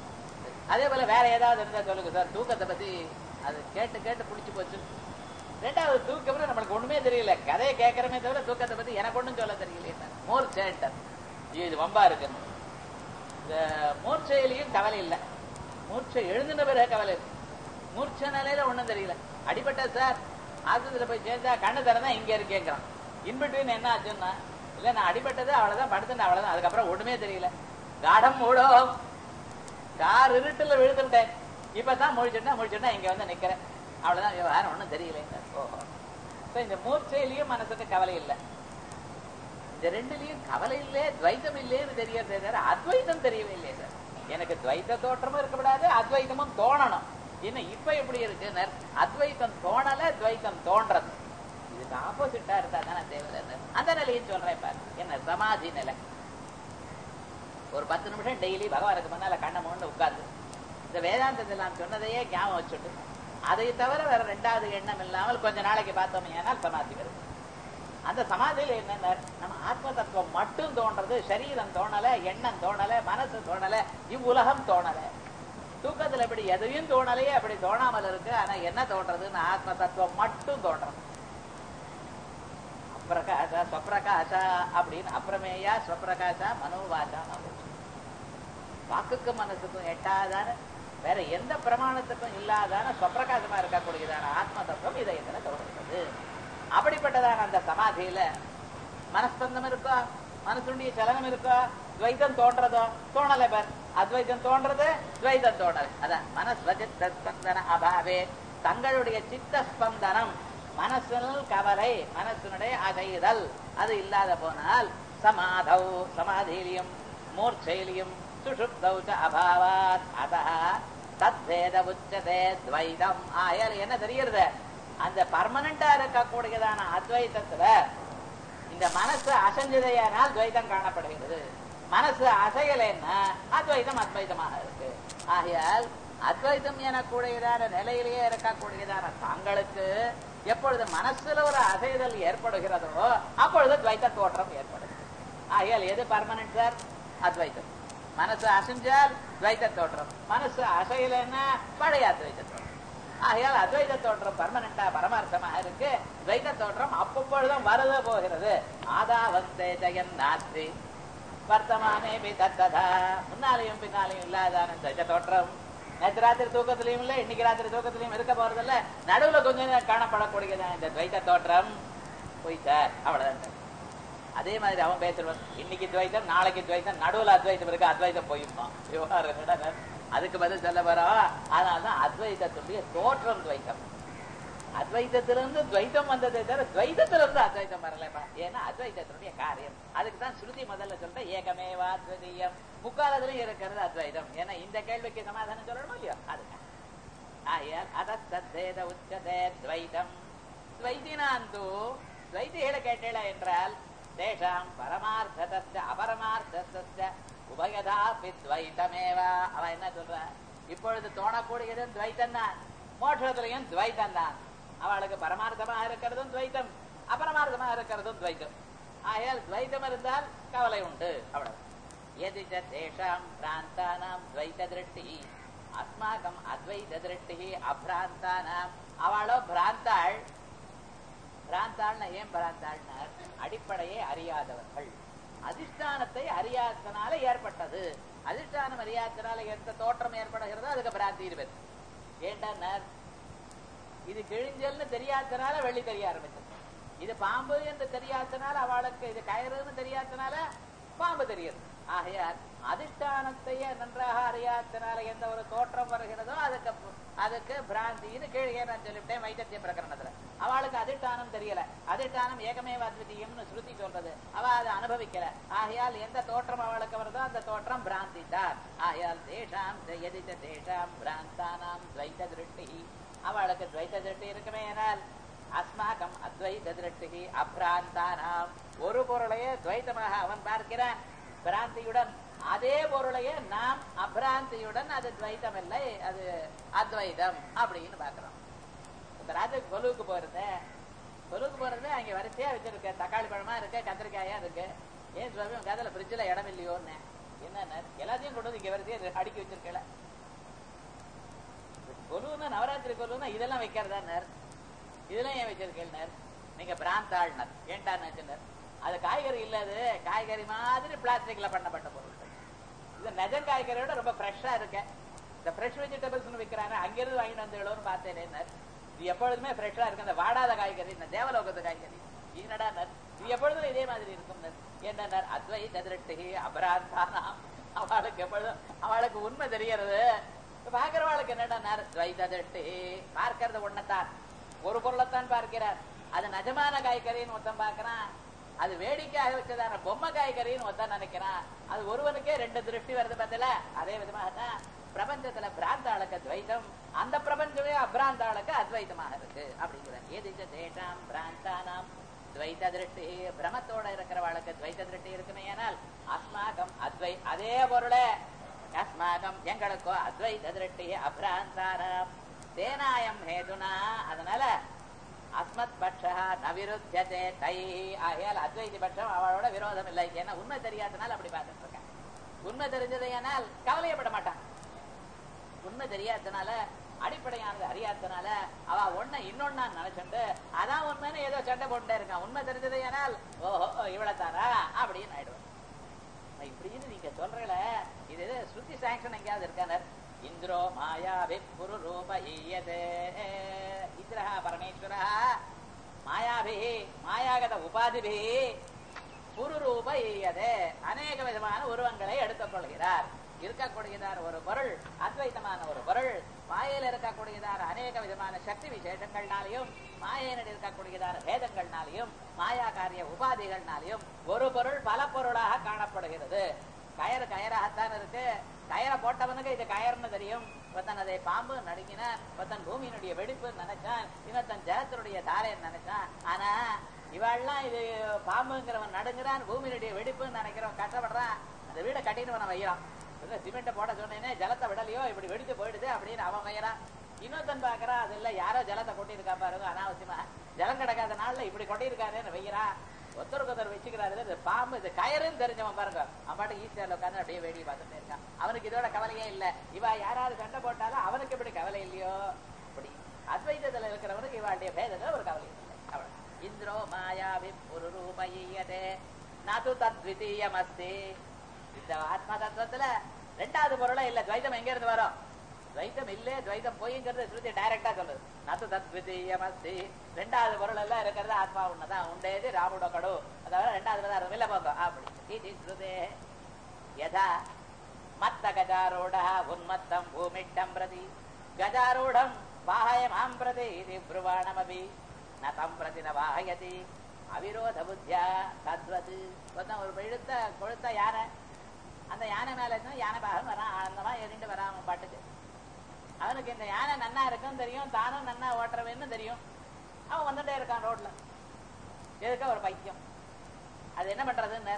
அதே போல வேற ஏதாவது இருந்தா சொல்லுங்க சார் தூக்கத்தை பத்தி அது கேட்டு கேட்டு புடிச்சு போச்சு ரெண்டாவது தூக்கம் நம்மளுக்கு ஒண்ணுமே தெரியல கதையை கேட்கறமே தவிர தூக்கத்தை பத்தி எனக்கு ஒண்ணும் சொல்ல தெரியல மோர் சேட்டர் இது வம்பா இருக்கு இந்த மூர்ச்சையிலையும் கவலை இல்லை மூர்ச்சை எழுந்தின பிறகு கவலை இருக்கு மூர்ச்சை நிலையில ஒண்ணும் தெரியல அடிபட்ட சார் ஆஸ்பத்திரியில போய் சேர்ந்தா கண்ணு திறந்தா இங்க இருக்கேங்கிறான் இன்பிட்வீன் என்ன ஆச்சுன்னா இல்ல நான் அடிபட்டது அவ்வளவுதான் படுத்துட்டேன் அவ்வளவுதான் அதுக்கப்புறம் ஒண்ணுமே தெரியல காடம் மூடும் கார் இருட்டுல விழுந்துட்டேன் இப்பதான் முழிச்சுட்டா முழிச்சுட்டா இங்க வந்து நிக்கிறேன் அவ்வளவுதான் விவகாரம் ஒண்ணும் தெரியல ஓஹோ இப்ப இந்த மூர்ச்சையிலயும் மனசுக்கு கவலை இல்லை இந்த ரெண்டுலயும் கவலை இல்லே துவைத்தம் இல்லேன்னு தெரியறதே தவிர அத்வைத்தம் தெரியவே இல்லையே சார் எனக்கு துவைத்த தோற்றமும் இருக்கக்கூடாது அத்வைத்தமும் தோணணும் என்ன இப்ப எப்படி இருக்கு அத்வைத்தம் தோணல துவைத்தம் தோன்றது இதுக்கு ஆப்போசிட்டா இருந்தா தானே தேவையில்லை அந்த நிலையை சொல்றேன் பாரு என்ன சமாதி நிலை ஒரு பத்து நிமிஷம் டெய்லி பகவானுக்கு முன்னால கண்ணை மூணு உட்கார்ந்து இந்த வேதாந்தத்தில் நான் சொன்னதையே ஞாபகம் வச்சுட்டு அதை தவிர வேற ரெண்டாவது எண்ணம் இல்லாமல் கொஞ்ச நாளைக்கு பார்த்தோம் ஏனால் சமாதி வருது அந்த சமாதியில என்னென்ன நம்ம ஆத்ம தத்துவம் மட்டும் தோன்றது சரீரம் தோணல எண்ணம் தோணல மனசு தோணல இவ்வுலகம் தோணல தூக்கத்துல இப்படி எதையும் தோணலையே அப்படி தோணாமல் இருக்கு ஆனா என்ன தோன்றதுன்னு ஆத்ம தத்துவம் மட்டும் தோன்றது அப்பிரகாச ஸ்வப்பிரகாச அப்படின்னு அப்புறமேயா ஸ்வப்பிரகாச மனோவாசா வாக்குக்கும் மனசுக்கும் எட்டாதான வேற எந்த பிரமாணத்துக்கும் இல்லாதான ஸ்வப்பிரகாசமா இருக்கக்கூடியதான ஆத்ம தத்துவம் இதயத்துல தோன்றுகிறது அப்படிப்பட்டதான அந்த சமாதியில மனஸ்பந்தம் இருக்கோ மனசுடைய சலனம் இருக்கோ துவைத்தம் தோன்றதோ தோணலை பேர் அத்வைத்தம் தோன்றது துவைத்தம் தோணலை அதான் மனஸ்வஜித்த ஸ்பந்தன அபாவே தங்களுடைய சித்த ஸ்பந்தனம் மனசில் கவலை மனசினுடைய அகைதல் அது இல்லாத போனால் சமாதௌ சமாதியிலையும் மூர்ச்சையிலையும் சுஷுப்தௌ ச அபாவாத் அதா தத்வேத உச்சதே துவைதம் ஆயல் என்ன தெரியுறது அந்த பர்மனண்டா இருக்கக்கூடியதான அத்வைத்தத்துல இந்த மனசு அசைஞ்சதையானால் துவைதம் காணப்படுகிறது மனசு அசையலைன்னா அத்வைதம் அத்வைதமாக இருக்கு ஆகையால் அத்வைதம் எனக்கூடியதான நிலையிலேயே இருக்கக்கூடியதான தாங்களுக்கு எப்பொழுது மனசுல ஒரு அசைதல் ஏற்படுகிறதோ அப்பொழுது துவைத்த தோற்றம் ஏற்படுது ஆகையால் எது பர்மனன்ட் சார் அத்வைத்தம் மனசு அசைஞ்சால் துவைத்த தோற்றம் மனசு அசையலைன்னா பழைய அத்வைத்த தோற்றம் ஆகையால் அத்வைத தோற்றம் பர்மனண்டா பரமார்த்தமாக இருக்கு துவைத தோற்றம் அப்பப்பொழுதும் வரத போகிறது ஆதா வந்தே ஜெகன் நாஸ்தி வர்த்தமானே பி தத்ததா முன்னாலையும் பின்னாலையும் இல்லாதான துவைத தோற்றம் நேற்று ராத்திரி தூக்கத்திலையும் இல்ல இன்னைக்கு ராத்திரி தூக்கத்திலையும் இருக்க போறது இல்ல நடுவுல கொஞ்சம் காணப்படக்கூடியதான் இந்த துவைத தோற்றம் போய் சார் அவ்வளவுதான் அதே மாதிரி அவன் பேசுறவன் இன்னைக்கு துவைத்தம் நாளைக்கு துவைத்தம் நடுவுல அத்வைத்தம் இருக்கு அத்வைத்தம் போயிருமா விவகாரம் அதுக்கு பதில் சொல்ல போறோம் அதனால்தான் அத்வைதத்துடைய தோற்றம் துவைத்தம் அத்வைத்தத்திலிருந்து துவைத்தம் வந்ததை தவிர துவைத்தத்திலிருந்து அத்வைத்தம் வரலப்பா ஏன்னா அத்வைத்தத்தினுடைய காரியம் அதுக்கு தான் ஸ்ருதி முதல்ல சொல்ற ஏகமேவா அத்வைதீயம் முக்காலத்திலும் இருக்கிறது அத்வைதம் ஏன்னா இந்த கேள்விக்கு சமாதானம் சொல்லணுமோ இல்லையோ அதுக்கு ஆயால் அதத்தேத உச்சதே துவைதம் துவைதினாந்து துவைதிகளை கேட்டேள என்றால் தேஷாம் பரமார்த்தத்த அபரமார்த்தத்த உபயதாபி துவைத்தமேவா அவன் என்ன சொல்ற இப்பொழுது தோணக்கூடியது துவைத்தம் தான் மோட்சத்திலையும் துவைத்தம் தான் அவளுக்கு பரமார்த்தமா இருக்கிறதும் துவைத்தம் அபரமார்த்தமா இருக்கிறதும் துவைத்தம் ஆகையால் துவைத்தம் இருந்தால் கவலை உண்டு அவ்வளவு எதிச்ச தேஷாம் பிராந்தானாம் துவைத்த திருஷ்டி அஸ்மாகம் அத்வைத திருஷ்டி அப்ராந்தானாம் அவளோ பிராந்தாள் பிராந்தாள்னா ஏன் பிராந்தாள்னா அடிப்படையை அறியாதவர்கள் அதிஷ்டானத்தை அறியாதனால ஏற்பட்டது அதிஷ்டானம் அறியாதனால எந்த தோற்றம் ஏற்படுகிறதோ அதுக்கு பிராந்தி இருப்பது ஏண்டா இது கிழிஞ்சல்னு தெரியாதனால வெள்ளி தெரிய ஆரம்பிச்சது இது பாம்பு என்று தெரியாதனால அவளுக்கு இது கயிறுன்னு தெரியாதனால பாம்பு தெரியுது ஆகையால் அதிஷ்டானத்தையே நன்றாக அறியாதனால எந்த ஒரு தோற்றம் வருகிறதோ அதுக்கு அதுக்கு பிராந்தின்னு கீழே நான் சொல்லிவிட்டேன் வைத்திய பிரகரணத்துல அவளுக்கு அதிஷ்டானம் தெரியல அதிஷ்டானம் ஏகமேவ அத்விதீயம்னு ஸ்ருதி சொல்றது அவ அதை அனுபவிக்கல ஆகையால் எந்த தோற்றம் அவளுக்கு வருதோ அந்த தோற்றம் பிராந்தி தான் ஆகையால் தேஷாம் எதித்த தேஷாம் பிராந்தானாம் துவைத்த திருஷ்டி அவளுக்கு துவைத்த திருஷ்டி இருக்குமே ஆனால் அஸ்மாகம் அத்வைத திருஷ்டி அப்ராந்தானாம் ஒரு பொருளையே துவைத்தமாக அவன் பார்க்கிறான் பிராந்தியுடன் அதே பொருளையே நாம் அபிராந்தியுடன் அது துவைத்தம் இல்லை அது அத்வைதம் அப்படின்னு பாக்குறோம் இப்ப ராத்திரி கொலுவுக்கு போறது கொலுவுக்கு போறது அங்க வரிசையா வச்சிருக்க தக்காளி பழமா இருக்கு கத்திரிக்காயா இருக்கு ஏன் சுவாமி உங்க அதுல ஃப்ரிட்ஜ்ல இடம் இல்லையோன்னு என்ன எல்லாத்தையும் கொண்டு வந்து இங்க வரிசையா அடுக்கி வச்சிருக்கல வேதாந்திரி கொள்ளுன்னா இதெல்லாம் வைக்கிறதானர் இதெல்லாம் ஏன் வச்சிருக்கேன் நீங்க பிராந்தாள்னர் ஏண்டான்னு அது காய்கறி இல்ல அது காய்கறி மாதிரி பிளாஸ்டிக்ல பண்ணப்பட்ட பொருட்கள் இது நெஜ காய்கறியோட ரொம்ப ஃப்ரெஷ்ஷா இருக்கு இந்த ஃப்ரெஷ் வெஜிடபிள்ஸ் விற்கிறாங்க அங்கிருந்து வாங்கிட்டு வந்து எவ்வளோன்னு பார்த்தேன் இது எப்பொழுதுமே ஃப்ரெஷ்ஷா இருக்கு இந்த வாடாத காய்கறி இந்த தேவலோகத்து காய்கறி என்னடா இது எப்பொழுதும் இதே மாதிரி இருக்கும் என்ன அத்வைத திருட்டு அபராதானாம் அவளுக்கு எப்பொழுதும் அவளுக்கு உண்மை தெரியறது பாக்குறவாளுக்கு என்னடா துவைத திருட்டு பார்க்கறது ஒன்னத்தான் ஒரு பொருளைத்தான் பார்க்கிறார் அது நஜமான காய்கறின்னு ஒருத்தன் பார்க்கறான் அது வேடிக்கையாக வச்சதான பொம்மை காய்கறின்னு ஒருத்தன் நினைக்கிறான் அது ஒருவனுக்கே ரெண்டு திருஷ்டி வருது பார்த்தல அதே விதமாக தான் பிரபஞ்சத்துல பிராந்தாளுக்கு துவைதம் அந்த பிரபஞ்சமே அப்ராந்தாளுக்கு அத்வைதமாக இருக்கு அப்படிங்கிறார் எதிச்ச தேட்டாம் பிராந்தானாம் துவைத திருஷ்டி பிரமத்தோட இருக்கிறவாளுக்கு துவைத திருஷ்டி இருக்குமே ஆனால் அஸ்மாகம் அத்வை அதே பொருளே அஸ்மாகம் எங்களுக்கோ அத்வைத திருஷ்டி அப்ராந்தானாம் தேனாயம் ஹேதுனா அதனால அஸ்மத் பட்சா நவிருத்தியதே தை ஆகையால் அத்வைதி பட்சம் அவளோட விரோதம் இல்லை ஏன்னா உண்மை தெரியாதனால அப்படி பார்த்துட்டு இருக்கேன் உண்மை தெரிஞ்சதையானால் கவலையப்பட மாட்டான் உண்மை தெரியாதனால அடிப்படையானது அறியாதனால அவ ஒண்ண இன்னொன்னா நினைச்சுட்டு அதான் உண்மைன்னு ஏதோ சண்டை போட்டே இருக்கான் உண்மை தெரிஞ்சதையானால் ஓஹோ இவ்வளவுதாரா அப்படின்னு ஆயிடுவேன் இப்படின்னு நீங்க சொல்றல இது ஸ்ருதி சாங்ஷன் எங்கேயாவது இருக்கானர் இந்திரோ மாயாவி புரு ரூப ஈயதே இந்திரஹ பரமேஸ்வரா மாயாபி மாயாகத உபாதிபி புரு ரூப ஈயதே அநேக விதமான உருவங்களை எடுத்துக் கொள்கிறார் இருக்கக்கூடியதான ஒரு பொருள் அத்வைத்தமான ஒரு பொருள் மாயையில் இருக்கக்கூடியதான அநேக விதமான சக்தி விசேஷங்கள்னாலையும் மாயையில் இருக்கக்கூடியதான பேதங்கள்னாலையும் மாயா காரிய உபாதிகள்னாலையும் ஒரு பொருள் பல பொருளாக காணப்படுகிறது கயறு கயராகத்தான் இருக்கு கயரை போட்டவனுக்கு இது கயர்னு தெரியும் ஒருத்தன் அதை பாம்பு நடுங்கினான் ஒருத்தன் பூமியினுடைய வெடிப்பு நினைச்சான் இன்னொருத்தன் ஜலத்தினுடைய தாரைன்னு நினைச்சான் ஆனா இவாள்லாம் இது பாம்புங்கிறவன் நடுங்குறான் பூமியினுடைய வெடிப்புன்னு நினைக்கிறவன் கஷ்டப்படுறான் அந்த வீடை கட்டின்னு அவன் வைக்கிறான் சிமெண்ட்டை போட சொன்னேனே ஜலத்தை விடலையோ இப்படி வெடித்து போயிடுது அப்படின்னு அவன் வைக்கிறான் இன்னொருத்தன் பாக்குறான் அது இல்ல யாரோ ஜலத்தை கொட்டியிருக்கா பாருங்க அனாவசியமா ஜலம் கிடக்காத நாள்ல இப்படி கொட்டியிருக்காருன்னு வைக்கிறான் ஒருத்தருக்கு ஒருத்தர் வச்சுக்கிறாரு இது பாம்பு இது கயறுன்னு தெரிஞ்சவன் பாருங்க அவன் பாட்டு ஈஸ்டர்ல உட்காந்து அப்படியே வேடிக்கை பார்த்துட்டே இருக்கான் அவனுக்கு இதோட கவலையே இல்ல இவ யாராவது சண்டை போட்டாலும் அவனுக்கு இப்படி கவலை இல்லையோ அப்படி அத்வைதத்துல இருக்கிறவனுக்கு இவாளுடைய பேதத்துல ஒரு கவலை இல்லை அவ்வளவு இந்திரோ மாயாவி ஒரு ரூபையதே நது தத்விதீயம் அஸ்தி இந்த ஆத்மா தத்துவத்துல ரெண்டாவது பொருளே இல்ல துவைதம் எங்க இருந்து வரும் துவைதம் இல்ல துவைதம் போய்ங்கிறது ஸ்ருதி டைரக்டா சொல்லுது நத்து தத்விதீயம் அஸ்தி ரெண்டாவது பொருள் எல்லாம் இருக்கிறது ஆத்மா உண்மைதான் உண்டேது ராமுட கடு அதாவது ரெண்டாவது பதார்த்தம் இல்ல போங்க அப்படி இது ஸ்ருதே யதா மத்த கஜாரூட உன்மத்தம் பூமிட்டம் பிரதி கஜாரூடம் வாஹய மாம் பிரதி இது புருவாணமபி ந தம் பிரதி ந வாஹயதி அவிரோத புத்தியா தத்வது ஒருத்தன் ஒரு இழுத்த கொழுத்த யானை அந்த யானை மேல இருந்தா யானை பாகம் வரான் ஆனந்தமா எரிண்டு வரான் அவன் பாட்டுக்கு அவனுக்கு இந்த யானை நன்னா இருக்குன்னு தெரியும் தானும் நன்னா ஓட்டுறவன்னு தெரியும் அவன் வந்துட்டே இருக்கான் ரோட்ல எதுக்க ஒரு பைத்தியம் அது என்ன பண்றதுன்னு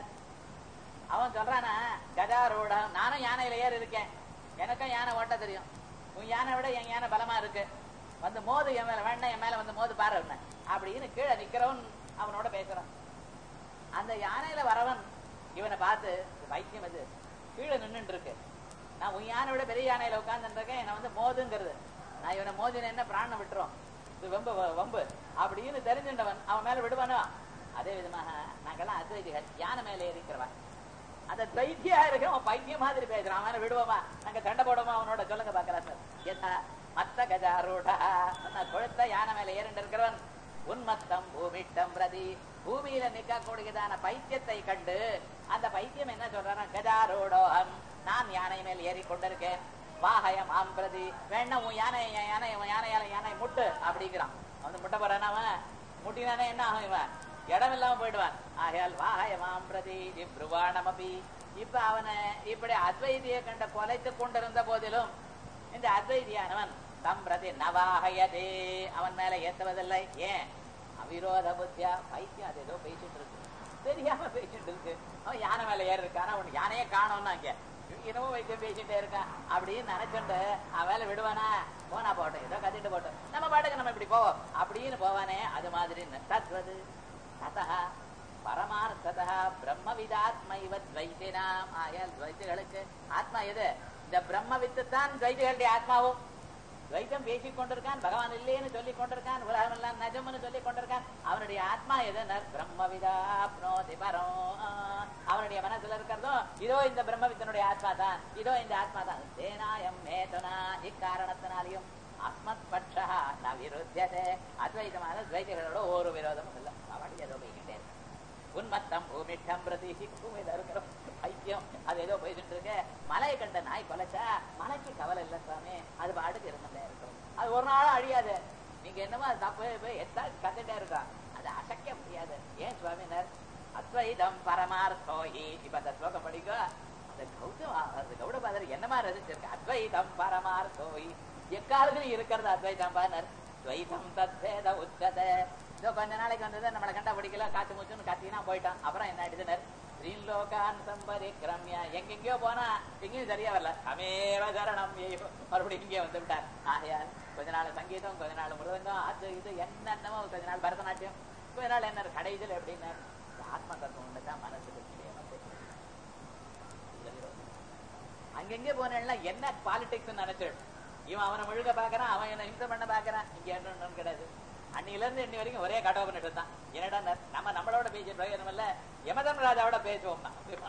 அவன் சொல்றானா கஜாரூடம் நானும் யானையில ஏறி இருக்கேன் எனக்கும் யானை ஓட்ட தெரியும் உன் யானை விட என் யானை பலமா இருக்கு வந்து மோது என் மேல வேண்டாம் என் மேல வந்து மோது பாரு என்ன அப்படின்னு கீழே நிக்கிறவன் அவனோட பேசுறான் அந்த யானையில வரவன் இவனை பார்த்து "இது பைத்தியம் இது கீழே நின்னுட்டு இருக்கு நான் உன் யானை விட பெரிய யானையில உட்கார்ந்துட்டு இருக்கேன் என்னை வந்து மோதுங்கிறது நான் இவனை மோதின என்ன பிராணம் விட்டுரும் இது வம்பு வ- வம்பு அப்படின்னு தெரிஞ்சின்றவன் அவன் மேல விடுவானோ அதே விதமாக நாங்கெல்லாம் அத்வைதிகள் யானை மேல ஏறிக்கிறவன் அந்த தைத்தியா இருக்க அவன் பைத்தியம் மாதிரி பேசுறான் அவன் மேல விடுவோமா நாங்க சண்டை போடுவோமா அவனோட சொல்லுங்க பாக்கலாம் சார் யதா மத்த கஜாரூடா நான் கொழுத்த யானை மேல ஏறிண்டு இருக்கிறவன் உன்மத்தம் பூமிட்டம் பிரதி பூமியில நிற்கக்கூடியதான பைத்தியத்தை கண்டு அந்த பைத்தியம் என்ன சொல்றான் கஜாரூடோகம் நான் யானை மேல் ஏறி கொண்டிருக்கேன் வாகய மாம் பிரதி வேணா உன் யானை என் யானை உன் யானையால யானை முட்டு அப்படிங்கிறான் அவன் முட்ட போறான் அவன் முட்டினானே என்ன ஆகும் இவன் இடம் இல்லாம போயிடுவான் ஆகையால் வாகய மாம் பிரதி பிருவாணமபி இப்ப அவனை இப்படி அத்வைதியை கண்ட கொலைத்து கொண்டிருந்த போதிலும் இந்த அத்வைதியானவன் தம் பிரதி நவாகயதே அவன் மேல ஏத்துவதில்லை ஏன் அவிரோத புத்தியா பைத்தியம் அது ஏதோ பேசிட்டு இருக்கு தெரியாம பேசிட்டு இருக்கு அவன் யானை மேல ஏறி இருக்கான் அவன் யானையே காணோம்னா இங்க என்னமோ வைத்தியம் பேசிட்டே இருக்கான் அப்படின்னு நினைச்சுட்டு அவன் வேலை விடுவானா போனா போட்டோம் ஏதோ கத்திட்டு போட்டோம் நம்ம பாட்டுக்கு நம்ம இப்படி போவோம் அப்படின்னு போவானே அது மாதிரி தத்வது ததா பரமார்த்ததா பிரம்மவிதாத்மைவ துவைத்தினாம் ஆயால் துவைத்திகளுக்கு ஆத்மா எது இந்த பிரம்ம வித்து தான் துவைத்திகளுடைய ஆத்மாவும் துவைத்தம் பேசிக் கொண்டிருக்கான் பகவான் இல்லைன்னு சொல்லிக் கொண்டிருக்கான் உலகம் எல்லாம் நஜம்னு சொல்லிக் கொண்டிருக்கான் அவனுடைய ஆத்மா எதுனர் பிரம்மவிதா ப்னோதி பரம் அவனுடைய மனசுல இருக்கிறதோ இதோ இந்த பிரம்மவித்தனுடைய ஆத்மா தான் இதோ இந்த ஆத்மா தான் தேனாயம் மேதுனா இக்காரணத்தினாலையும் அஸ்மத் பட்சா ந விருத்தியதே அத்வைதமான துவைதிகளோட ஒரு விரோதமும் இல்லை அவன் ஏதோ போய்கிட்டே இருக்கான் உன்மத்தம் பூமிட்டம் பிரதி பூமியில இருக்கிறோம் ஐக்கியம் அது ஏதோ போயிட்டு இருக்கு மலையை கண்ட நாய் கொலைச்சா மலைக்கு கவலை இல்லை சாமி அது பாட்டுக்கு இருந்துட்டே இருக்கும் அது ஒரு நாளும் அழியாது நீங்க என்னமோ அது தப்பு போய் எத்தா கத்துட்டே இருக்கா அது அசைக்க முடியாது ஏன் சுவாமினர் அத்வைதம் பரமார்த்தோஹி இப்ப அந்த ஸ்லோகம் படிக்கோ அந்த கௌதம் அது கௌடபாதர் என்னமா ரசிச்சிருக்கு அத்வைதம் பரமார்த்தோஹி எக்காலத்திலும் இருக்கிறது அத்வைதம் பானர் துவைதம் தத்வேத உச்சதே இதோ கொஞ்ச நாளைக்கு வந்தது நம்மளை கண்டா பிடிக்கல காத்து மூச்சுன்னு கத்தினா போயிட்டான் அப்புறம் என்ன ஆயிடுதுனர் ஸ்ரீலோகான் சம்பரிக்ரம்யா எங்கெங்கயோ போனா எங்கேயும் சரியா வரல அமேவ சரணம் ஏயோ மறுபடியும் இங்கே வந்து விட்டார் ஆகையால் கொஞ்ச நாள் சங்கீதம் கொஞ்ச நாள் மிருதங்கம் அது இது என்னென்னமோ கொஞ்ச நாள் பரதநாட்டியம் கொஞ்ச நாள் என்ன கடைசியில் எப்படின்னா ஆத்ம தத்துவம் தான் மனசுக்கு தெரியாம அங்கெங்கே போனேன்னா என்ன பாலிடிக்ஸ் நினைச்சிடும் இவன் அவனை முழுக பாக்குறான் அவன் என்ன ஹிம்சை பண்ண பாக்குறான் இங்க என்ன கிடையாது அன்னில இருந்து இன்னி வரைக்கும் ஒரே கட்டோ பண்ணிட்டு தான் என்னடா நம்ம நம்மளோட பேசிய பிரயோஜனம் இல்ல யமதம் ராஜாவோட பேசுவோம்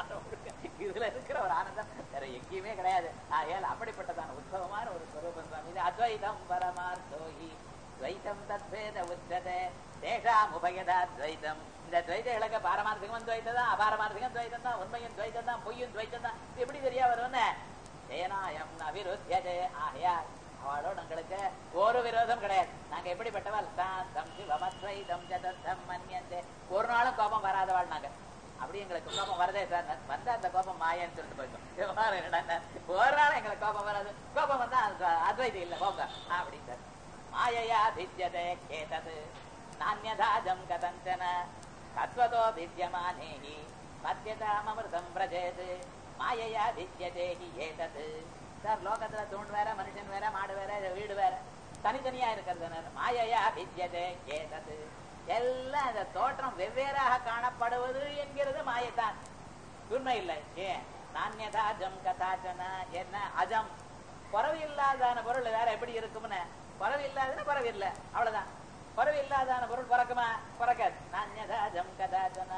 இதுல இருக்கிற ஒரு ஆனந்தம் வேற எங்கேயுமே கிடையாது ஆகையால் அப்படிப்பட்டதான உத்சவமான ஒரு ஸ்வரூபம் சுவாமி இது அத்வைதம் பரமார்த்தோஹி துவைத்தம் தத்வேத உச்சதே தேஷாம் உபயதா துவைத்தம் இந்த துவைதங்களுக்கு பாரமார்த்திகம் துவைத்தம் தான் அபாரமார்த்திகம் துவைத்தம் தான் உண்மையும் துவைத்தம் தான் பொய்யும் துவைத்தம் தான் இது எப்படி தெரியா வரும்னு சேனாயம் அவிருத்தியதே ஆகையால் அவளோட எங்களுக்கு ஒரு விரோதம் கிடையாது நாங்க எப்படிப்பட்டவள் சாந்தம் சிவமத்வைதம் சதர்த்தம் மன்யந்தே ஒரு நாளும் கோபம் வராதவாள் நாங்க அப்படி எங்களுக்கு கோபம் வரதே சார் வந்தா அந்த கோபம் மாயன்னு சொல்லிட்டு போயிட்டோம் ஒரு நாளும் எங்களுக்கு கோபம் வராது கோபம் வந்தா அத்வைதம் இல்ல போங்க அப்படின்னு மாயையா வித்யதே கேதது நானியதாஜம் கதஞ்சன தத்வதோ வித்யமானேஹி மத்தியதாமமிருதம் பிரஜேது மாயையா வித்யதே ஹி ஏதது சார் லோகத்துல தூண்டு வேற மனுஷன் வேற மாடு வேற வீடு வேற தனித்தனியா இருக்கிறது மாயையா வித்யதே ஏதது எல்லாம் இந்த தோற்றம் வெவ்வேறாக காணப்படுவது என்கிறது மாயத்தான் உண்மை இல்லை ஏன் நானியதா அஜம் கதாச்சன என்ன அஜம் குறவு இல்லாதான பொருள் வேற எப்படி இருக்கும்னு குறவு இல்லாதன குறவு இல்லை அவ்வளவுதான் குறவு இல்லாதான பொருள் பிறக்குமா பிறக்காது நானியதா அஜம் கதாச்சன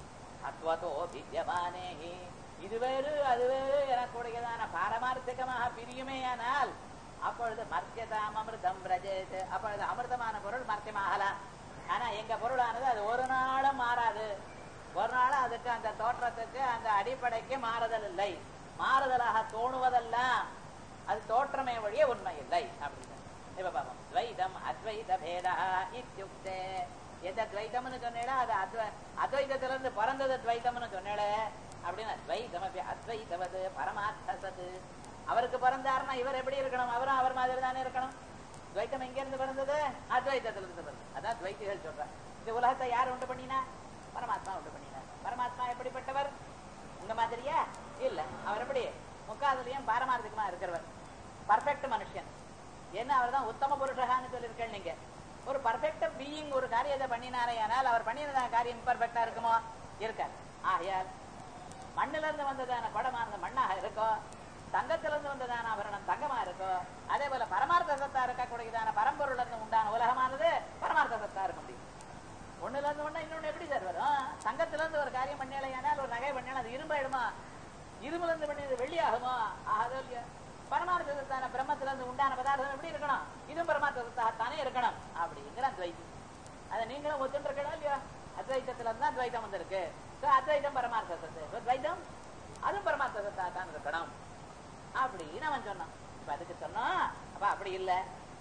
அத்வதோ வித்யமானேஹி இது வேறு அது வேறு எனக்குடையதான பாரமார்த்திகமாக பிரியுமேயானால் அப்பொழுது மர்த்தியதாம் அமிர்தம் பிரஜேது அப்பொழுது அமிர்தமான பொருள் மர்த்தியமாகலாம் ஆனா எங்க பொருளானது அது ஒரு நாளும் மாறாது ஒரு நாளும் அதுக்கு அந்த தோற்றத்துக்கு அந்த அடிப்படைக்கு மாறுதல் இல்லை மாறுதலாக தோணுவதெல்லாம் அது தோற்றமே வழியே உண்மை இல்லை அப்படின்னு இப்ப பாப்போம் துவைதம் அத்வைத பேதா இத்தியுக்தே எந்த துவைதம்னு சொன்னேடா அது அத்வ அத்வைதத்துல இருந்து பிறந்தது துவைதம்னு சொன்னேடே அப்படின்னா துவைதம் அப்படி அத்வைதவது பரமார்த்த சது அவருக்கு பிறந்தாருன்னா இவர் எப்படி இருக்கணும் அவரும் அவர் மாதிரி தானே இருக்கணும் துவைத்தம் எங்க இருந்து பிறந்தது அத்வைதத்துல இருந்து பிறந்தது அதான் துவைத்திகள் சொல்றாங்க இந்த உலகத்தை யார் உண்டு பண்ணினா பரமாத்மா உண்டு பண்ணினார் பரமாத்மா எப்படிப்பட்டவர் உங்க மாதிரியா இல்ல அவர் எப்படி முக்காதுலயும் பாரமார்த்திகமா இருக்கிறவர் பர்ஃபெக்ட் மனுஷன் என்ன அவர் தான் உத்தம புருஷகான்னு சொல்லியிருக்கேன் நீங்க ஒரு பர்ஃபெக்ட் பீயிங் ஒரு காரியத்தை பண்ணினாரே ஆனால் அவர் பண்ணினதான காரியம் பர்ஃபெக்டா இருக்குமோ இருக்காது ஆகையால் மண்ணில இருந்து வந்ததான குடமானது மண்ணாக இருக்கோ தங்கத்துல இருந்து வந்ததான ஆபரணம் தங்கமா இருக்கோ அதே போல பரமார்த்த சத்தா இருக்கக்கூடியதான பரம்பொருள் இருந்து உண்டான உலகமானது பரமார்த்த சத்தா இருக்க முடியும் ஒண்ணுல இருந்து ஒண்ணு இன்னொன்னு எப்படி சார் வரும் தங்கத்துல இருந்து ஒரு காரியம் பண்ணலையானால் ஒரு நகை பண்ணாலும் அது இரும்பாயிடுமா இரும்புல இருந்து பண்ணியது வெள்ளி ஆகுமா ஆகாதோ இல்லையா பரமார்த்த சத்தான பிரம்மத்துல இருந்து உண்டான பதார்த்தம் எப்படி இருக்கணும் இதுவும் பரமார்த்த சத்தாகத்தானே இருக்கணும் அப்படிங்கிற அத்வைத்தம் அதை நீங்களும் ஒத்துட்டு இருக்கணும் இல்லையா அத்வைத்தத்துல இருந்து தான் துவைத்தம் வந்திருக்கு So, அத்வைத்தம் பரமார்த்த சத்து So, துவைத்தம் அதுவும் பரமார்த்த சத்தாகத்தான் இருக்கணும் அப்படின்னு அவன் சொன்னான் இப்ப அதுக்கு சொன்னோம் அப்ப அப்படி இல்லை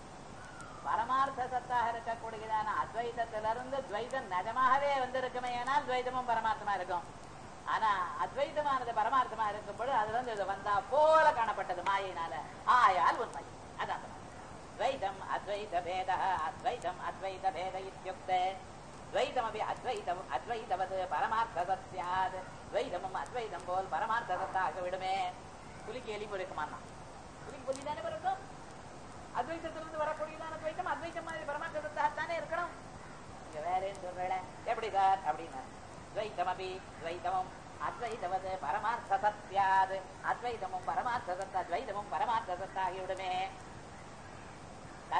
பரமார்த்த சத்தாக இருக்கக்கூடியதான அத்வைதத்திலிருந்து துவைதம் நிஜமாகவே வந்திருக்குமே ஆனால் துவைதமும் பரமார்த்தமா இருக்கும் ஆனா அத்வைதமானது பரமார்த்தமா இருக்கும்போது அதுல இருந்து இது வந்தா போல காணப்பட்டது மாயினால ஆயால் உண்மை அதான் சொன்னான். துவைதம் அத்வைத பேத அத்வைதம் அத்வைத பேத இத்தியுக்தே துவைதமபி அத்வைதம் அத்வைதவது பரமார்த்த சத்யாது துவைதமும் அத்வைதம் போல் பரமார்த்த சத்தாக விடுமே புலிக்கு எலி பொறுக்குமான்னா புலிக்கு புலி தானே பிறக்கும் அத்வைத்தத்திலிருந்து வரக்கூடியதான துவைத்தம் அத்வைத்தம் மாதிரி பரமார்த்தத்தானே இருக்கணும் இங்க வேற என்ன சொல்றேன் எப்படி சார் அப்படின்னா துவைத்தமபி துவைத்தமும் அத்வைதவது பரமார்த்த சத்யாது அத்வைதமும் பரமார்த்த சத்தா துவைதமும் பரமார்த்த சத்தாகிவிடுமே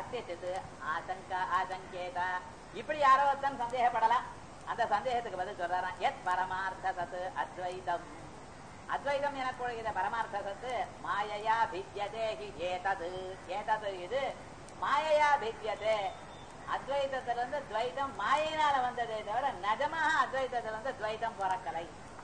கத்தியது ஆசங்க ஆசங்கேதா இப்படி யாரோ ஒருத்தன் சந்தேகப்படலாம் அந்த சந்தேகத்துக்கு பதில் சொல்றாராம் எத் பரமார்த்த சத்து அத்வைதம் அத்வைதம் எனக்குள்ள பரமார்த்த சத்து மாயையா பித்யதே ஹி ஏதது ஏதது இது மாயையா பித்யதே அத்வைதத்துல இருந்து துவைதம் மாயினால வந்ததே தவிர நிஜமாக அத்வைதத்துல இருந்து துவைதம் பிறக்கலை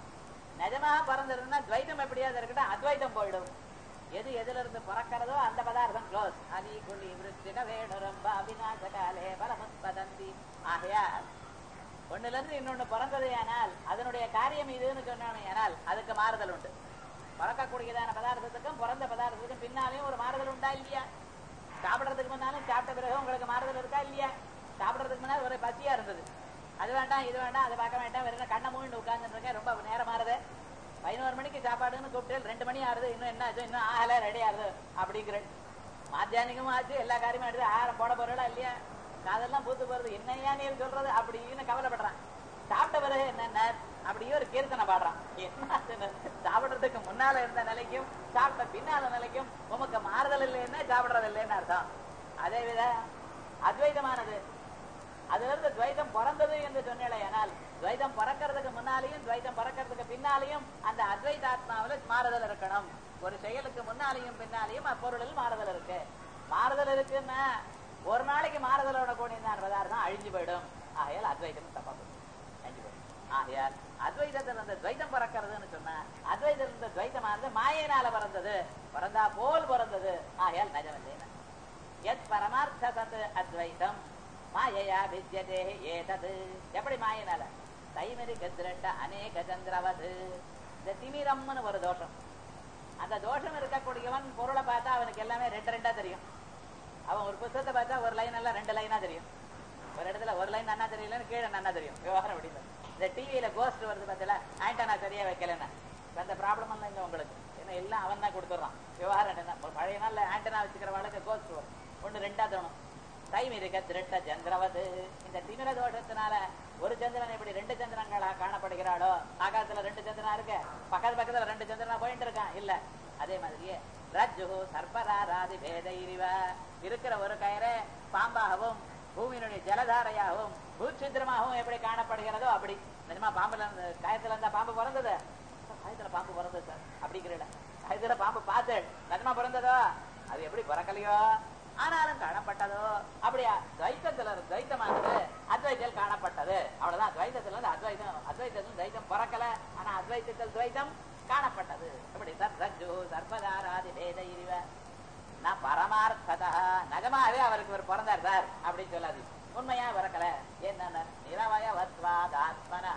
நிஜமாக பிறந்திருந்தா துவைதம் எப்படியாவது இருக்கட்டும் அத்வைதம் போயிடும் எது எதுல இருந்து பிறக்கிறதோ அந்த பதார்த்தம் க்ளோஸ் அதி குழி விருத்திக வேணுரம்ப அவிநாச காலே பரமத்பதந்தி ஆகையால் ஒண்ணுல இருந்து இன்னொன்னு பிறந்தது ஆனால் அதனுடைய காரியம் இதுன்னு சொன்னோமே ஆனால் அதுக்கு மாறுதல் உண்டு பிறக்கக்கூடியதான பதார்த்தத்துக்கும் பிறந்த பதார்த்தத்துக்கும் பின்னாலேயும் ஒரு மாறுதல் உண்டா இல்லையா சாப்பிடறதுக்கு முன்னாலும் சாப்பிட்ட பிறகு உங்களுக்கு மாறுதல் இருக்கா இல்லையா சாப்பிடறதுக்கு முன்னால் ஒரு பசியா இருந்தது அது வேண்டாம் இது வேண்டாம் அதை பார்க்க வேண்டாம் வெறும் கண்ணை மூண்டு உட்கார்ந்துட்டு இருக்கேன் ரொம்ப நேரம் மாறுது பதினோரு மணிக்கு சாப்பாடுன்னு கூப்பிட்டு ரெண்டு மணி ஆறுது இன்னும் என்ன ஆச்சு இன்னும் ஆகல ரெடி ஆகுது அப்படிங்கிற மாத்தியானிகமும் ஆச்சு எல்லா காரியமும் ஆயிடுது ஆரம் போட போறா இல்லையா காதெல்லாம் பூத்து போறது என்னையா நீ சொல்றது அப்படின்னு கவலைப்படுறான் சாப்பிட்ட பிறகு என்ன அப்படியே ஒரு கீர்த்தனை பாடுறான் என்ன சாப்பிடுறதுக்கு முன்னால இருந்த நிலைக்கும் சாப்பிட்ட பின்னால நிலைக்கும் உமக்கு மாறுதல் இல்லைன்னா சாப்பிடுறது இல்லைன்னு அர்த்தம் அதே வித அத்வைதமானது அதுல இருந்து துவைதம் பிறந்தது என்று சொன்னேனால் துவைதம் பிறக்கிறதுக்கு முன்னாலேயும் துவைதம் பிறக்கிறதுக்கு பின்னாலேயும் அந்த அத்வைதாத்மாவில மாறுதல் இருக்கணும் ஒரு செயலுக்கு முன்னாலேயும் பின்னாலேயும் அப்பொருளில் மாறுதல் இருக்கு மாறுதல் இருக்குன்னா ஒரு நாளைக்கு மாறுதலோட கூடிய பதார்த்தம் அழிஞ்சு போயிடும் ஆகையால் அத்வைதம் தப்பா போயிடும் அழிஞ்சு போயிடும் ஆகையால் அத்வைதத்தில் இருந்த துவைதம் பிறக்கிறதுன்னு சொன்னா அத்வைதத்தில் இருந்த துவைதமானது மாயினால பிறந்தது பிறந்தா போல் பிறந்தது ஆகையால் நஜம் இல்லைன்னா எத் பரமார்த்த சத் அத்வைதம் மாயையா வித்யதே ஏதது எப்படி மாயினால தைமரி கதிரட்ட அநேக சந்திரவது இந்த திமிரம்னு ஒரு தோஷம் அந்த தோஷம் இருக்கக்கூடியவன் பொருளை பார்த்தா அவனுக்கு எல்லாமே ரெண்டு ரெண்டா தெரியும் அவன் ஒரு புத்தகத்தை பார்த்தா ஒரு லைன் எல்லாம் ரெண்டு லைனா தெரியும் ஒரு இடத்துல ஒரு லைன் நன்னா தெரியலன்னு கீழே நன்னா தெரியும் விவகாரம் அப்படி இந்த டிவியில கோஸ்ட் வருது பார்த்தல ஆண்டனா சரியா வைக்கலன்னா அந்த ப்ராப்ளம் எல்லாம் இல்லை உங்களுக்கு ஏன்னா எல்லாம் அவன் தான் கொடுத்துட்றான் விவகாரம் என்ன பழைய நாள்ல ஆண்டனா வச்சுக்கிற வாழ்க்கை கோஸ்ட் வரும் ஒண்ணு ரெண்டா தோணும் டைம் இருக்க திருட்ட சந்திரவது இந்த திமிர தோஷத்தினால ஒரு சந்திரன் இப்படி ரெண்டு சந்திரங்களா காணப்படுகிறாளோ ஆகாசத்துல ரெண்டு சந்திரனா இருக்கு பக்கத்து பக்கத்துல ரெண்டு சந்திரனா போயிட்டு இருக்கான் இல்ல அதே மாதிரியே ரஜ்ஜு சர்பராராதி பேத இரிவ இருக்கிற ஒரு கயிறு பாம்பாகவும் பூமியினுடைய ஜலதாரையாகவும் பூச்சித்திரமாகவும் எப்படி காணப்படுகிறதோ அப்படி நிஜமா பாம்புல இருந்து கயத்துல இருந்தா பாம்பு பிறந்தது கயத்துல பாம்பு பிறந்தது சார் அப்படிங்கிறல கயத்துல பாம்பு பார்த்து நிஜமா பிறந்ததோ அது எப்படி பிறக்கலையோ ஆனாலும் காணப்பட்டதோ அப்படியா துவைத்தத்துல துவைத்தமானது அத்வைத்தல் காணப்பட்டது அவ்வளவுதான் துவைத்தத்துல இருந்து அத்வைதம் அத்வைத்தத்தில் துவைத்தம் பிறக்கல ஆனா அத்வைத்தத்தில் துவைத்தம் காணப்பட்டது எப்படி சத் ரஜ்ஜு சர்பதாராதி பேத இருவ நான் பரமார்த்ததா நகமாவே அவருக்கு ஒரு பிறந்தார் சார் அப்படின்னு சொல்லாது உண்மையா பிறக்கல என்ன நிரவயவத்வாதாத்மனா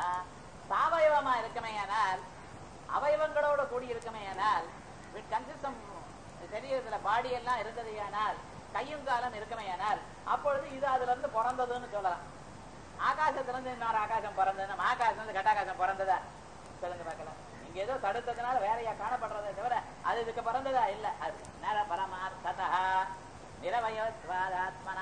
சாவயவமா இருக்குமேயானால் அவயவங்களோட கூடி இருக்குமேயானால் கன்சிஸ்டம் சரீரத்துல பாடி எல்லாம் இருந்ததையானால் கையும் காலம் இருக்குமேயானால் அப்பொழுது இது அதுல இருந்து பிறந்ததுன்னு சொல்லலாம் ஆகாசத்துல இருந்து இன்னொரு ஆகாசம் பிறந்தது நம்ம ஆகாசம் இருந்து கட்டாகாசம் பிறந்ததா சொல்லுங்க பார்க்கலாம் இங்க ஏதோ தடுத்ததுனால வேறையா காணப்படுறதை தவிர அது இதுக்கு பிறந்ததா இல்ல அது நர பரமார்த்ததா நிரவயத்வாதாத்மனா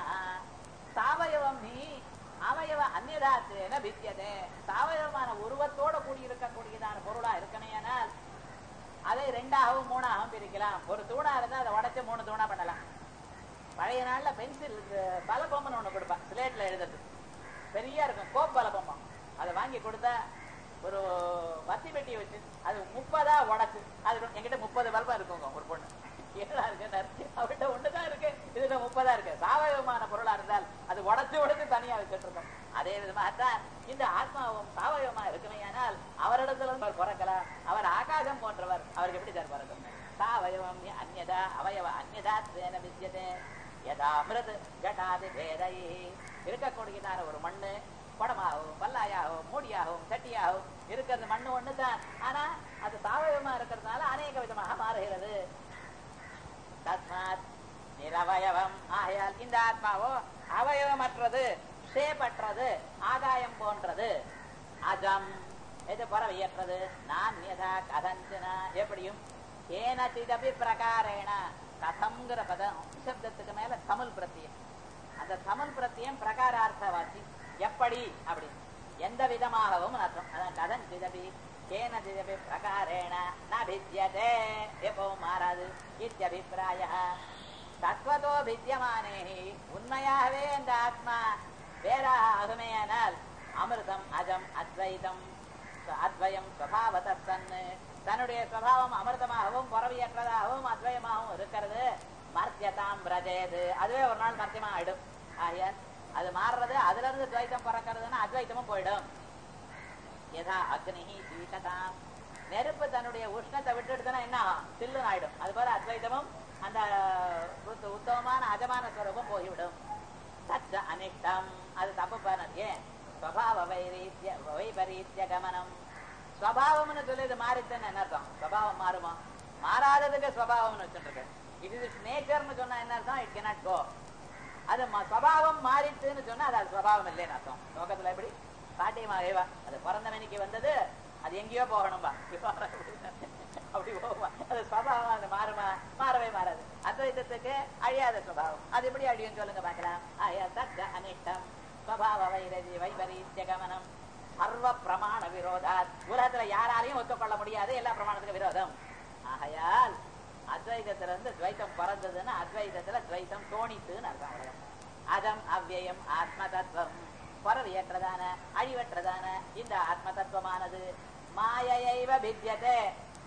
சாவயவம் நீ அவயவ அந்நியதாத்தேன பித்தியதே சாவயவமான உருவத்தோட கூடி இருக்கக்கூடியதான பொருளா இருக்கணையானால் அதை ரெண்டாகவும் மூணாகவும் பிரிக்கலாம் ஒரு தூணா இருந்தா அதை உடைச்சு மூணு தூணா பண்ணலாம் பழைய நாள்ல பென்சில் பலபொம்மன் ஒண்ணு கொடுப்பான் ஸ்லேட்ல எழுதுறது பெரியா இருக்கும் கோப் பலபொம்மம் அதை வாங்கி கொடுத்தா ஒரு வத்தி பெட்டியை வச்சு அது முப்பதா உடச்சு அது என்கிட்ட முப்பது பல்பம் இருக்குங்க ஒரு பொண்ணு ஏழா இருக்கு அவர்கிட்ட ஒண்ணுதான் இருக்கு இதுல முப்பதா இருக்கு சாவயவமான பொருளா இருந்தால் அது உடச்சு உடச்சு தனியா வச்சுட்டு இருக்கோம் அதே விதமாகத்தான் இந்த ஆத்மாவும் சாவயவமா இருக்குமையானால் அவரிடத்துல அவர் பிறக்கலாம் அவர் ஆகாசம் போன்றவர் அவருக்கு எப்படி சார் பிறக்கும் சாவயவம் அந்நதா அவயவ அந்நதா தேன வித்தியதே யதா அமிர்த ஜடாதி பேதை இருக்கக்கூடியதான ஒரு மண்ணு குடமாகவும் பல்லாயாகவும் மூடியாகவும் சட்டியாகவும் இருக்கிறது மண்ணு ஒண்ணுதான் ஆனா அது சாவயவமா இருக்கிறதுனால அநேக விதமாக மாறுகிறது தஸ்மாத் நிரவயவம் ஆகையால் இந்த ஆத்மாவோ அவயவமற்றது சேப்பற்றது ஆகாயம் போன்றது அஜம் எது பறவையற்றது நான் யதா கதஞ்சனா எப்படியும் ஏனச்சிதபி பிரகாரேன கதம்ங்கிற பதம் சப்தத்துக்கு மேல தமிழ் பிரத்தியம் அந்த தமிழ் பிரத்தியம் பிரகாரார்த்தவாசி எப்படி அப்படி எந்த விதமாகவும் அர்த்தம் அதான் கதன் சிதபி கேன சிதபி பிரகாரேண நபித்யதே எப்பவும் மாறாது இத்தியபிப்பிராய தத்வதோ வித்தியமானே உண்மையாகவே அந்த ஆத்மா வேறாக ஆகுமேயானால் அமிர்தம் அஜம் அத்வைதம் அத்வயம் சுவாவதன்னு தன்னுடைய சுவாவம் அமிர்தமாகவும் புறவியற்றதாகவும் அத்வயமாகவும் இருக்கிறது மர்த்தியதாம் பிரஜயது அதுவே ஒரு நாள் மர்த்தியமா ஆயிடும் ஆகையால் அது மாறுறது அதுல இருந்து துவைத்தம் பிறக்கிறதுன்னா அத்வைத்தமும் போயிடும் யதா அக்னி சீததாம் நெருப்பு தன்னுடைய உஷ்ணத்தை விட்டுடுதுன்னா என்ன ஆகும் சில்லு ஆயிடும் அது போல அத்வைதமும் அந்த உத்த- உத்தமமான அஜமான ஸ்வரூபம் போய்விடும் தச்ச அனிஷ்டம் அது தப்பு பண்ணது ஏன் ஸ்வபாவ வைரீத்திய வைபரீத்திய கமனம் ஸ்வபாவம்னு சொல்லி இது மாறித்துன்னு என்ன அர்த்தம் ஸ்வபாவம் மாறுமா மாறாததுக்கு ஸ்வபாவம்னு வச்சுட்டு இட் இஸ் நேச்சர்னு சொன்னா என்ன அர்த்தம் இட் cannot go அது ம- ஸ்வபாவம் மாறிட்டுன்னு சொன்னா அது அது ஸ்வபாவம் இல்லைன்னு அர்த்தம் லோகத்துல எப்படி பாட்டியமா ஏவா அது பிறந்த மணிக்கு வந்தது அது எங்கேயோ போகணும்பா அப்படி போகுமா அது ஸ்வபாவம் அது மாறுமா மாறவே மாறாது அத்வைதத்துக்கு அழியாத ஸ்வபாவம் அது எப்படி அழியும் சொல்லுங்க பார்க்கலாம் ஆயா தக்க அனிஷ்டம் ஸ்வபாவ வைரதி வைபரீத்திய கமனம் சர்வ பிரமாண விரோதாத் உலகத்துல யாராலையும் ஒத்துக்கொள்ள முடியாது எல்லா பிரமாணத்துக்கும் விரோதம் ஆகையால் அத்வைதத்துல இருந்து துவைத்தம் பிறந்ததுன்னா அத்வைதத்துல துவைத்தம் தோணித்துன்னு அர்த்தம் அவ்வளவுதான். அதம் அவ்யயம் ஆத்ம தத்துவம் பரவியற்றதான அழிவற்றதான இந்த ஆத்ம தத்துவமானது மாயைவ பித்தியதே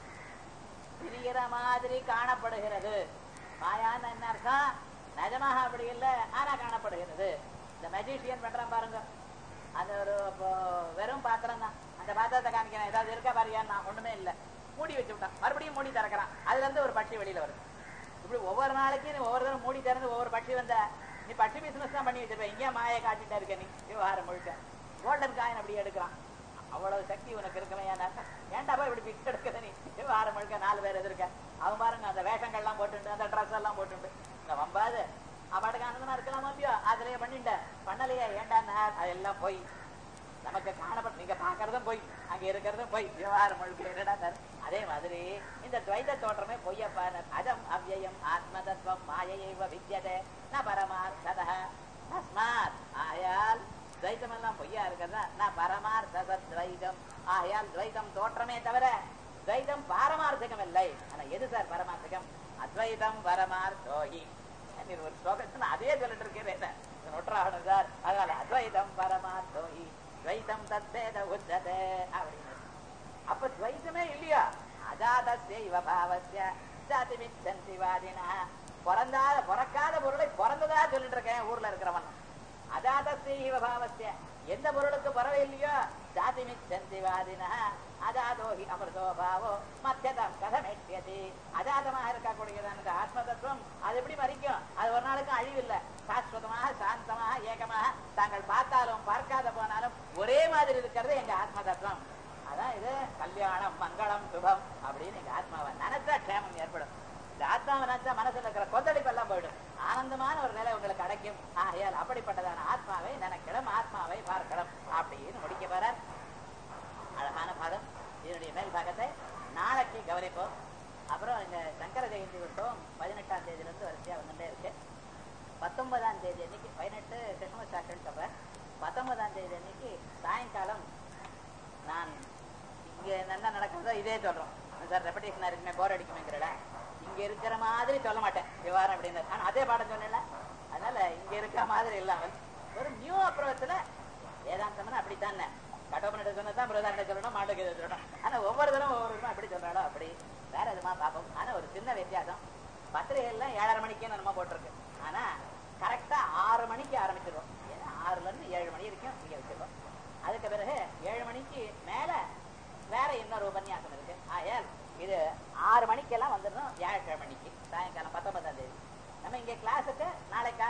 பிரிகிற மாதிரி காணப்படுகிறது மாயான்னு என்ன அர்த்தம் நிஜமாக அப்படி இல்லை ஆனா காணப்படுகிறது இந்த மெஜிஷியன் பண்றான் பாருங்க அது ஒரு இப்போ வெறும் பாத்திரம் தான் அந்த பாத்திரத்தை காமிக்கிறேன் ஏதாவது இருக்கா பாருயான்னு நான் ஒண்ணுமே இல்லை மூடி வச்சு விட்டான் மறுபடியும் மூடி திறக்கிறான் அதுல இருந்து ஒரு பட்சி வெளியில வருது இப்படி ஒவ்வொரு நாளைக்கும் நீ ஒவ்வொரு தடவை மூடி திறந்து ஒவ்வொரு பட்சி வந்த நீ பட்சி பிசினஸ் தான் பண்ணி வச்சிருப்ப இங்கே மாயை காட்டிட்டே இருக்க நீ விவகாரம் முழுக்க கோல்டன் காயின் அப்படி எடுக்கிறான் அவ்வளவு சக்தி உனக்கு இருக்கலையா ஏன்டா போய் இப்படி பிக்ஸ் எடுக்கிற நீ விவகாரம் முழுக்க நாலு பேர் எதிர்க்க அவன் பாருங்க அந்த வேஷங்கள்லாம் போட்டுண்டு அந்த ட்ரெஸ் எல்லாம் போட்டுண்டு இந்த வம்பாது அப்பாட்டுக்கு ஆனந்தமா இருக்கலாமா இல்லையோ அதுலயே பண்ணிட்டேன் பண்ணலையே ஏன்டா அதெல்லாம் போய் நமக்கு காணப்பட்ட நீங்க பாக்குறதும் போய் அங்க இருக்கிறதும் போய் விவகாரம் முழுக்க என்னடா சார் அதே மாதிரி இந்த துவைத தோற்றமே பொய்யப்பான அஜம் அவ்யயம் ஆத்ம தத்துவம் மாயைவ வித்யதே ந பரமார்த்தத தஸ்மாத் ஆயால் துவைத்தம் எல்லாம் பொய்யா இருக்கிறதா நான் பரமார்த்த துவைதம் ஆகையால் துவைதம் தோற்றமே தவிர துவைதம் பாரமார்த்திகம் இல்லை ஆனா எது சார் பரமார்த்திகம் அத்வைதம் பரமார்த்தோகி நீர் ஒரு ஸ்லோகத்துல அதே சொல்லிட்டு இருக்கிறேன் நொற்றாகணும் சார் அதனால அத்வைதம் பரமார்த்தோகி துவைதம் தத்தேத உச்சதே அப்படின்னு அப்ப துவைத்தமே இல்லையா அஜாதஸ்ய இவ பாவஸ்ய ஜாதி மிச்சந்தி வாதினா பிறந்தாத பிறக்காத பொருளை பிறந்ததா சொல்லிட்டு இருக்கேன் ஊர்ல இருக்கிறவன் அஜாதஸ்ய இவ பாவஸ்ய எந்த பொருளுக்கு பறவை இல்லையோ ஜாதி மிச்சந்தி வாதினா அஜாதோஹி அமிர்தோ பாவோ மத்தியதம் கதமெட்டியதி அஜாதமாக இருக்கக்கூடியதான இந்த ஆத்ம தத்துவம் அது எப்படி மறிக்கும் அது ஒரு நாளுக்கும் அழிவில்லை சாஸ்வதமாக சாந்தமாக ஏகமாக தாங்கள் பார்த்தாலும் பார்க்காத போனாலும் ஒரே மாதிரி இருக்கிறது எங்க ஆத்ம தத்துவம் அதான் இது கல்யாணம் மங்களம் சுபம் அப்படின்னு எங்க ஆத்மாவை நினைச்சா க்ஷேமம் ஏற்படும் இந்த ஆத்மாவை நினைச்சா மனசுல இருக்கிற கொந்தளிப்பு எல்லாம் போயிடும் ஆனந்தமான ஒரு நிலை உங்களுக்கு கிடைக்கும் ஆகையால் அப்படிப்பட்டதான ஆத்மாவை நினைக்கணும் ஆத்மாவை பார்க்கணும் அப்படின்னு முடிக்க போறார் அழகான பாதம் இதனுடைய மேல் பாகத்தை நாளைக்கு கவனிப்போம் அப்புறம் இந்த சங்கர ஜெயந்தி உற்சவம் பதினெட்டாம் தேதியிலிருந்து வரிசையா வந்துட்டே இருக்கு பத்தொன்பதாம் தேதி அன்னைக்கு பதினெட்டு கிறிஸ்துமஸ் சாக்கல் சொல்றேன் பத்தொன்பதாம் தேதி அன்னைக்கு சாயங்காலம் நான் இங்க என்ன நடக்கிறதோ இதே சொல்றோம் சார் ரெப்படேஷன் இருக்குமே போர் அடிக்குமேங்கிறல இங்க இருக்கிற மாதிரி சொல்ல மாட்டேன் விவகாரம் அப்படின்னு ஆனா அதே பாடம் சொன்னேன்ல அதனால இங்க இருக்கிற மாதிரி இல்லாமல் ஒரு நியூ அப்ரோச்ல வேதாந்தம்னு அப்படித்தானே கட்டோபனிட்ட சொன்னதான் பிரதான சொல்லணும் மாட்டுக்கு இதை சொல்லணும் ஆனா ஒவ்வொரு தரம் ஒவ்வொரு விதமா எப்படி சொல்றாளோ அப்படி வேற விதமா பார்ப்போம் ஆனா ஒரு சின்ன வித்தியாசம் பத்திரிகைகள்லாம் ஏழரை மணிக்கே நம்ம போட்டிருக்கு ஆனா கரெக்டா ஆறு மணிக்கு ஆரம்பிச்சிருவோம் ஏன்னா ஆறுல இருந்து ஏழு மணி வரைக்கும் இங்க வச்சிருக்கோம் அதுக்கு பிறகு ஏழு மணிக்கு மேல வேற இன்னொரு உபன்யாசம் இருக்கு ஆயால் இது ஆறு மணிக்கெல்லாம் வந்துடணும் வியாழக்கிழமை மணிக்கு சாயங்காலம் பத்தொன்பதாம் தேதி நம்ம இங்க கிளாஸுக்கு நாளைக்கு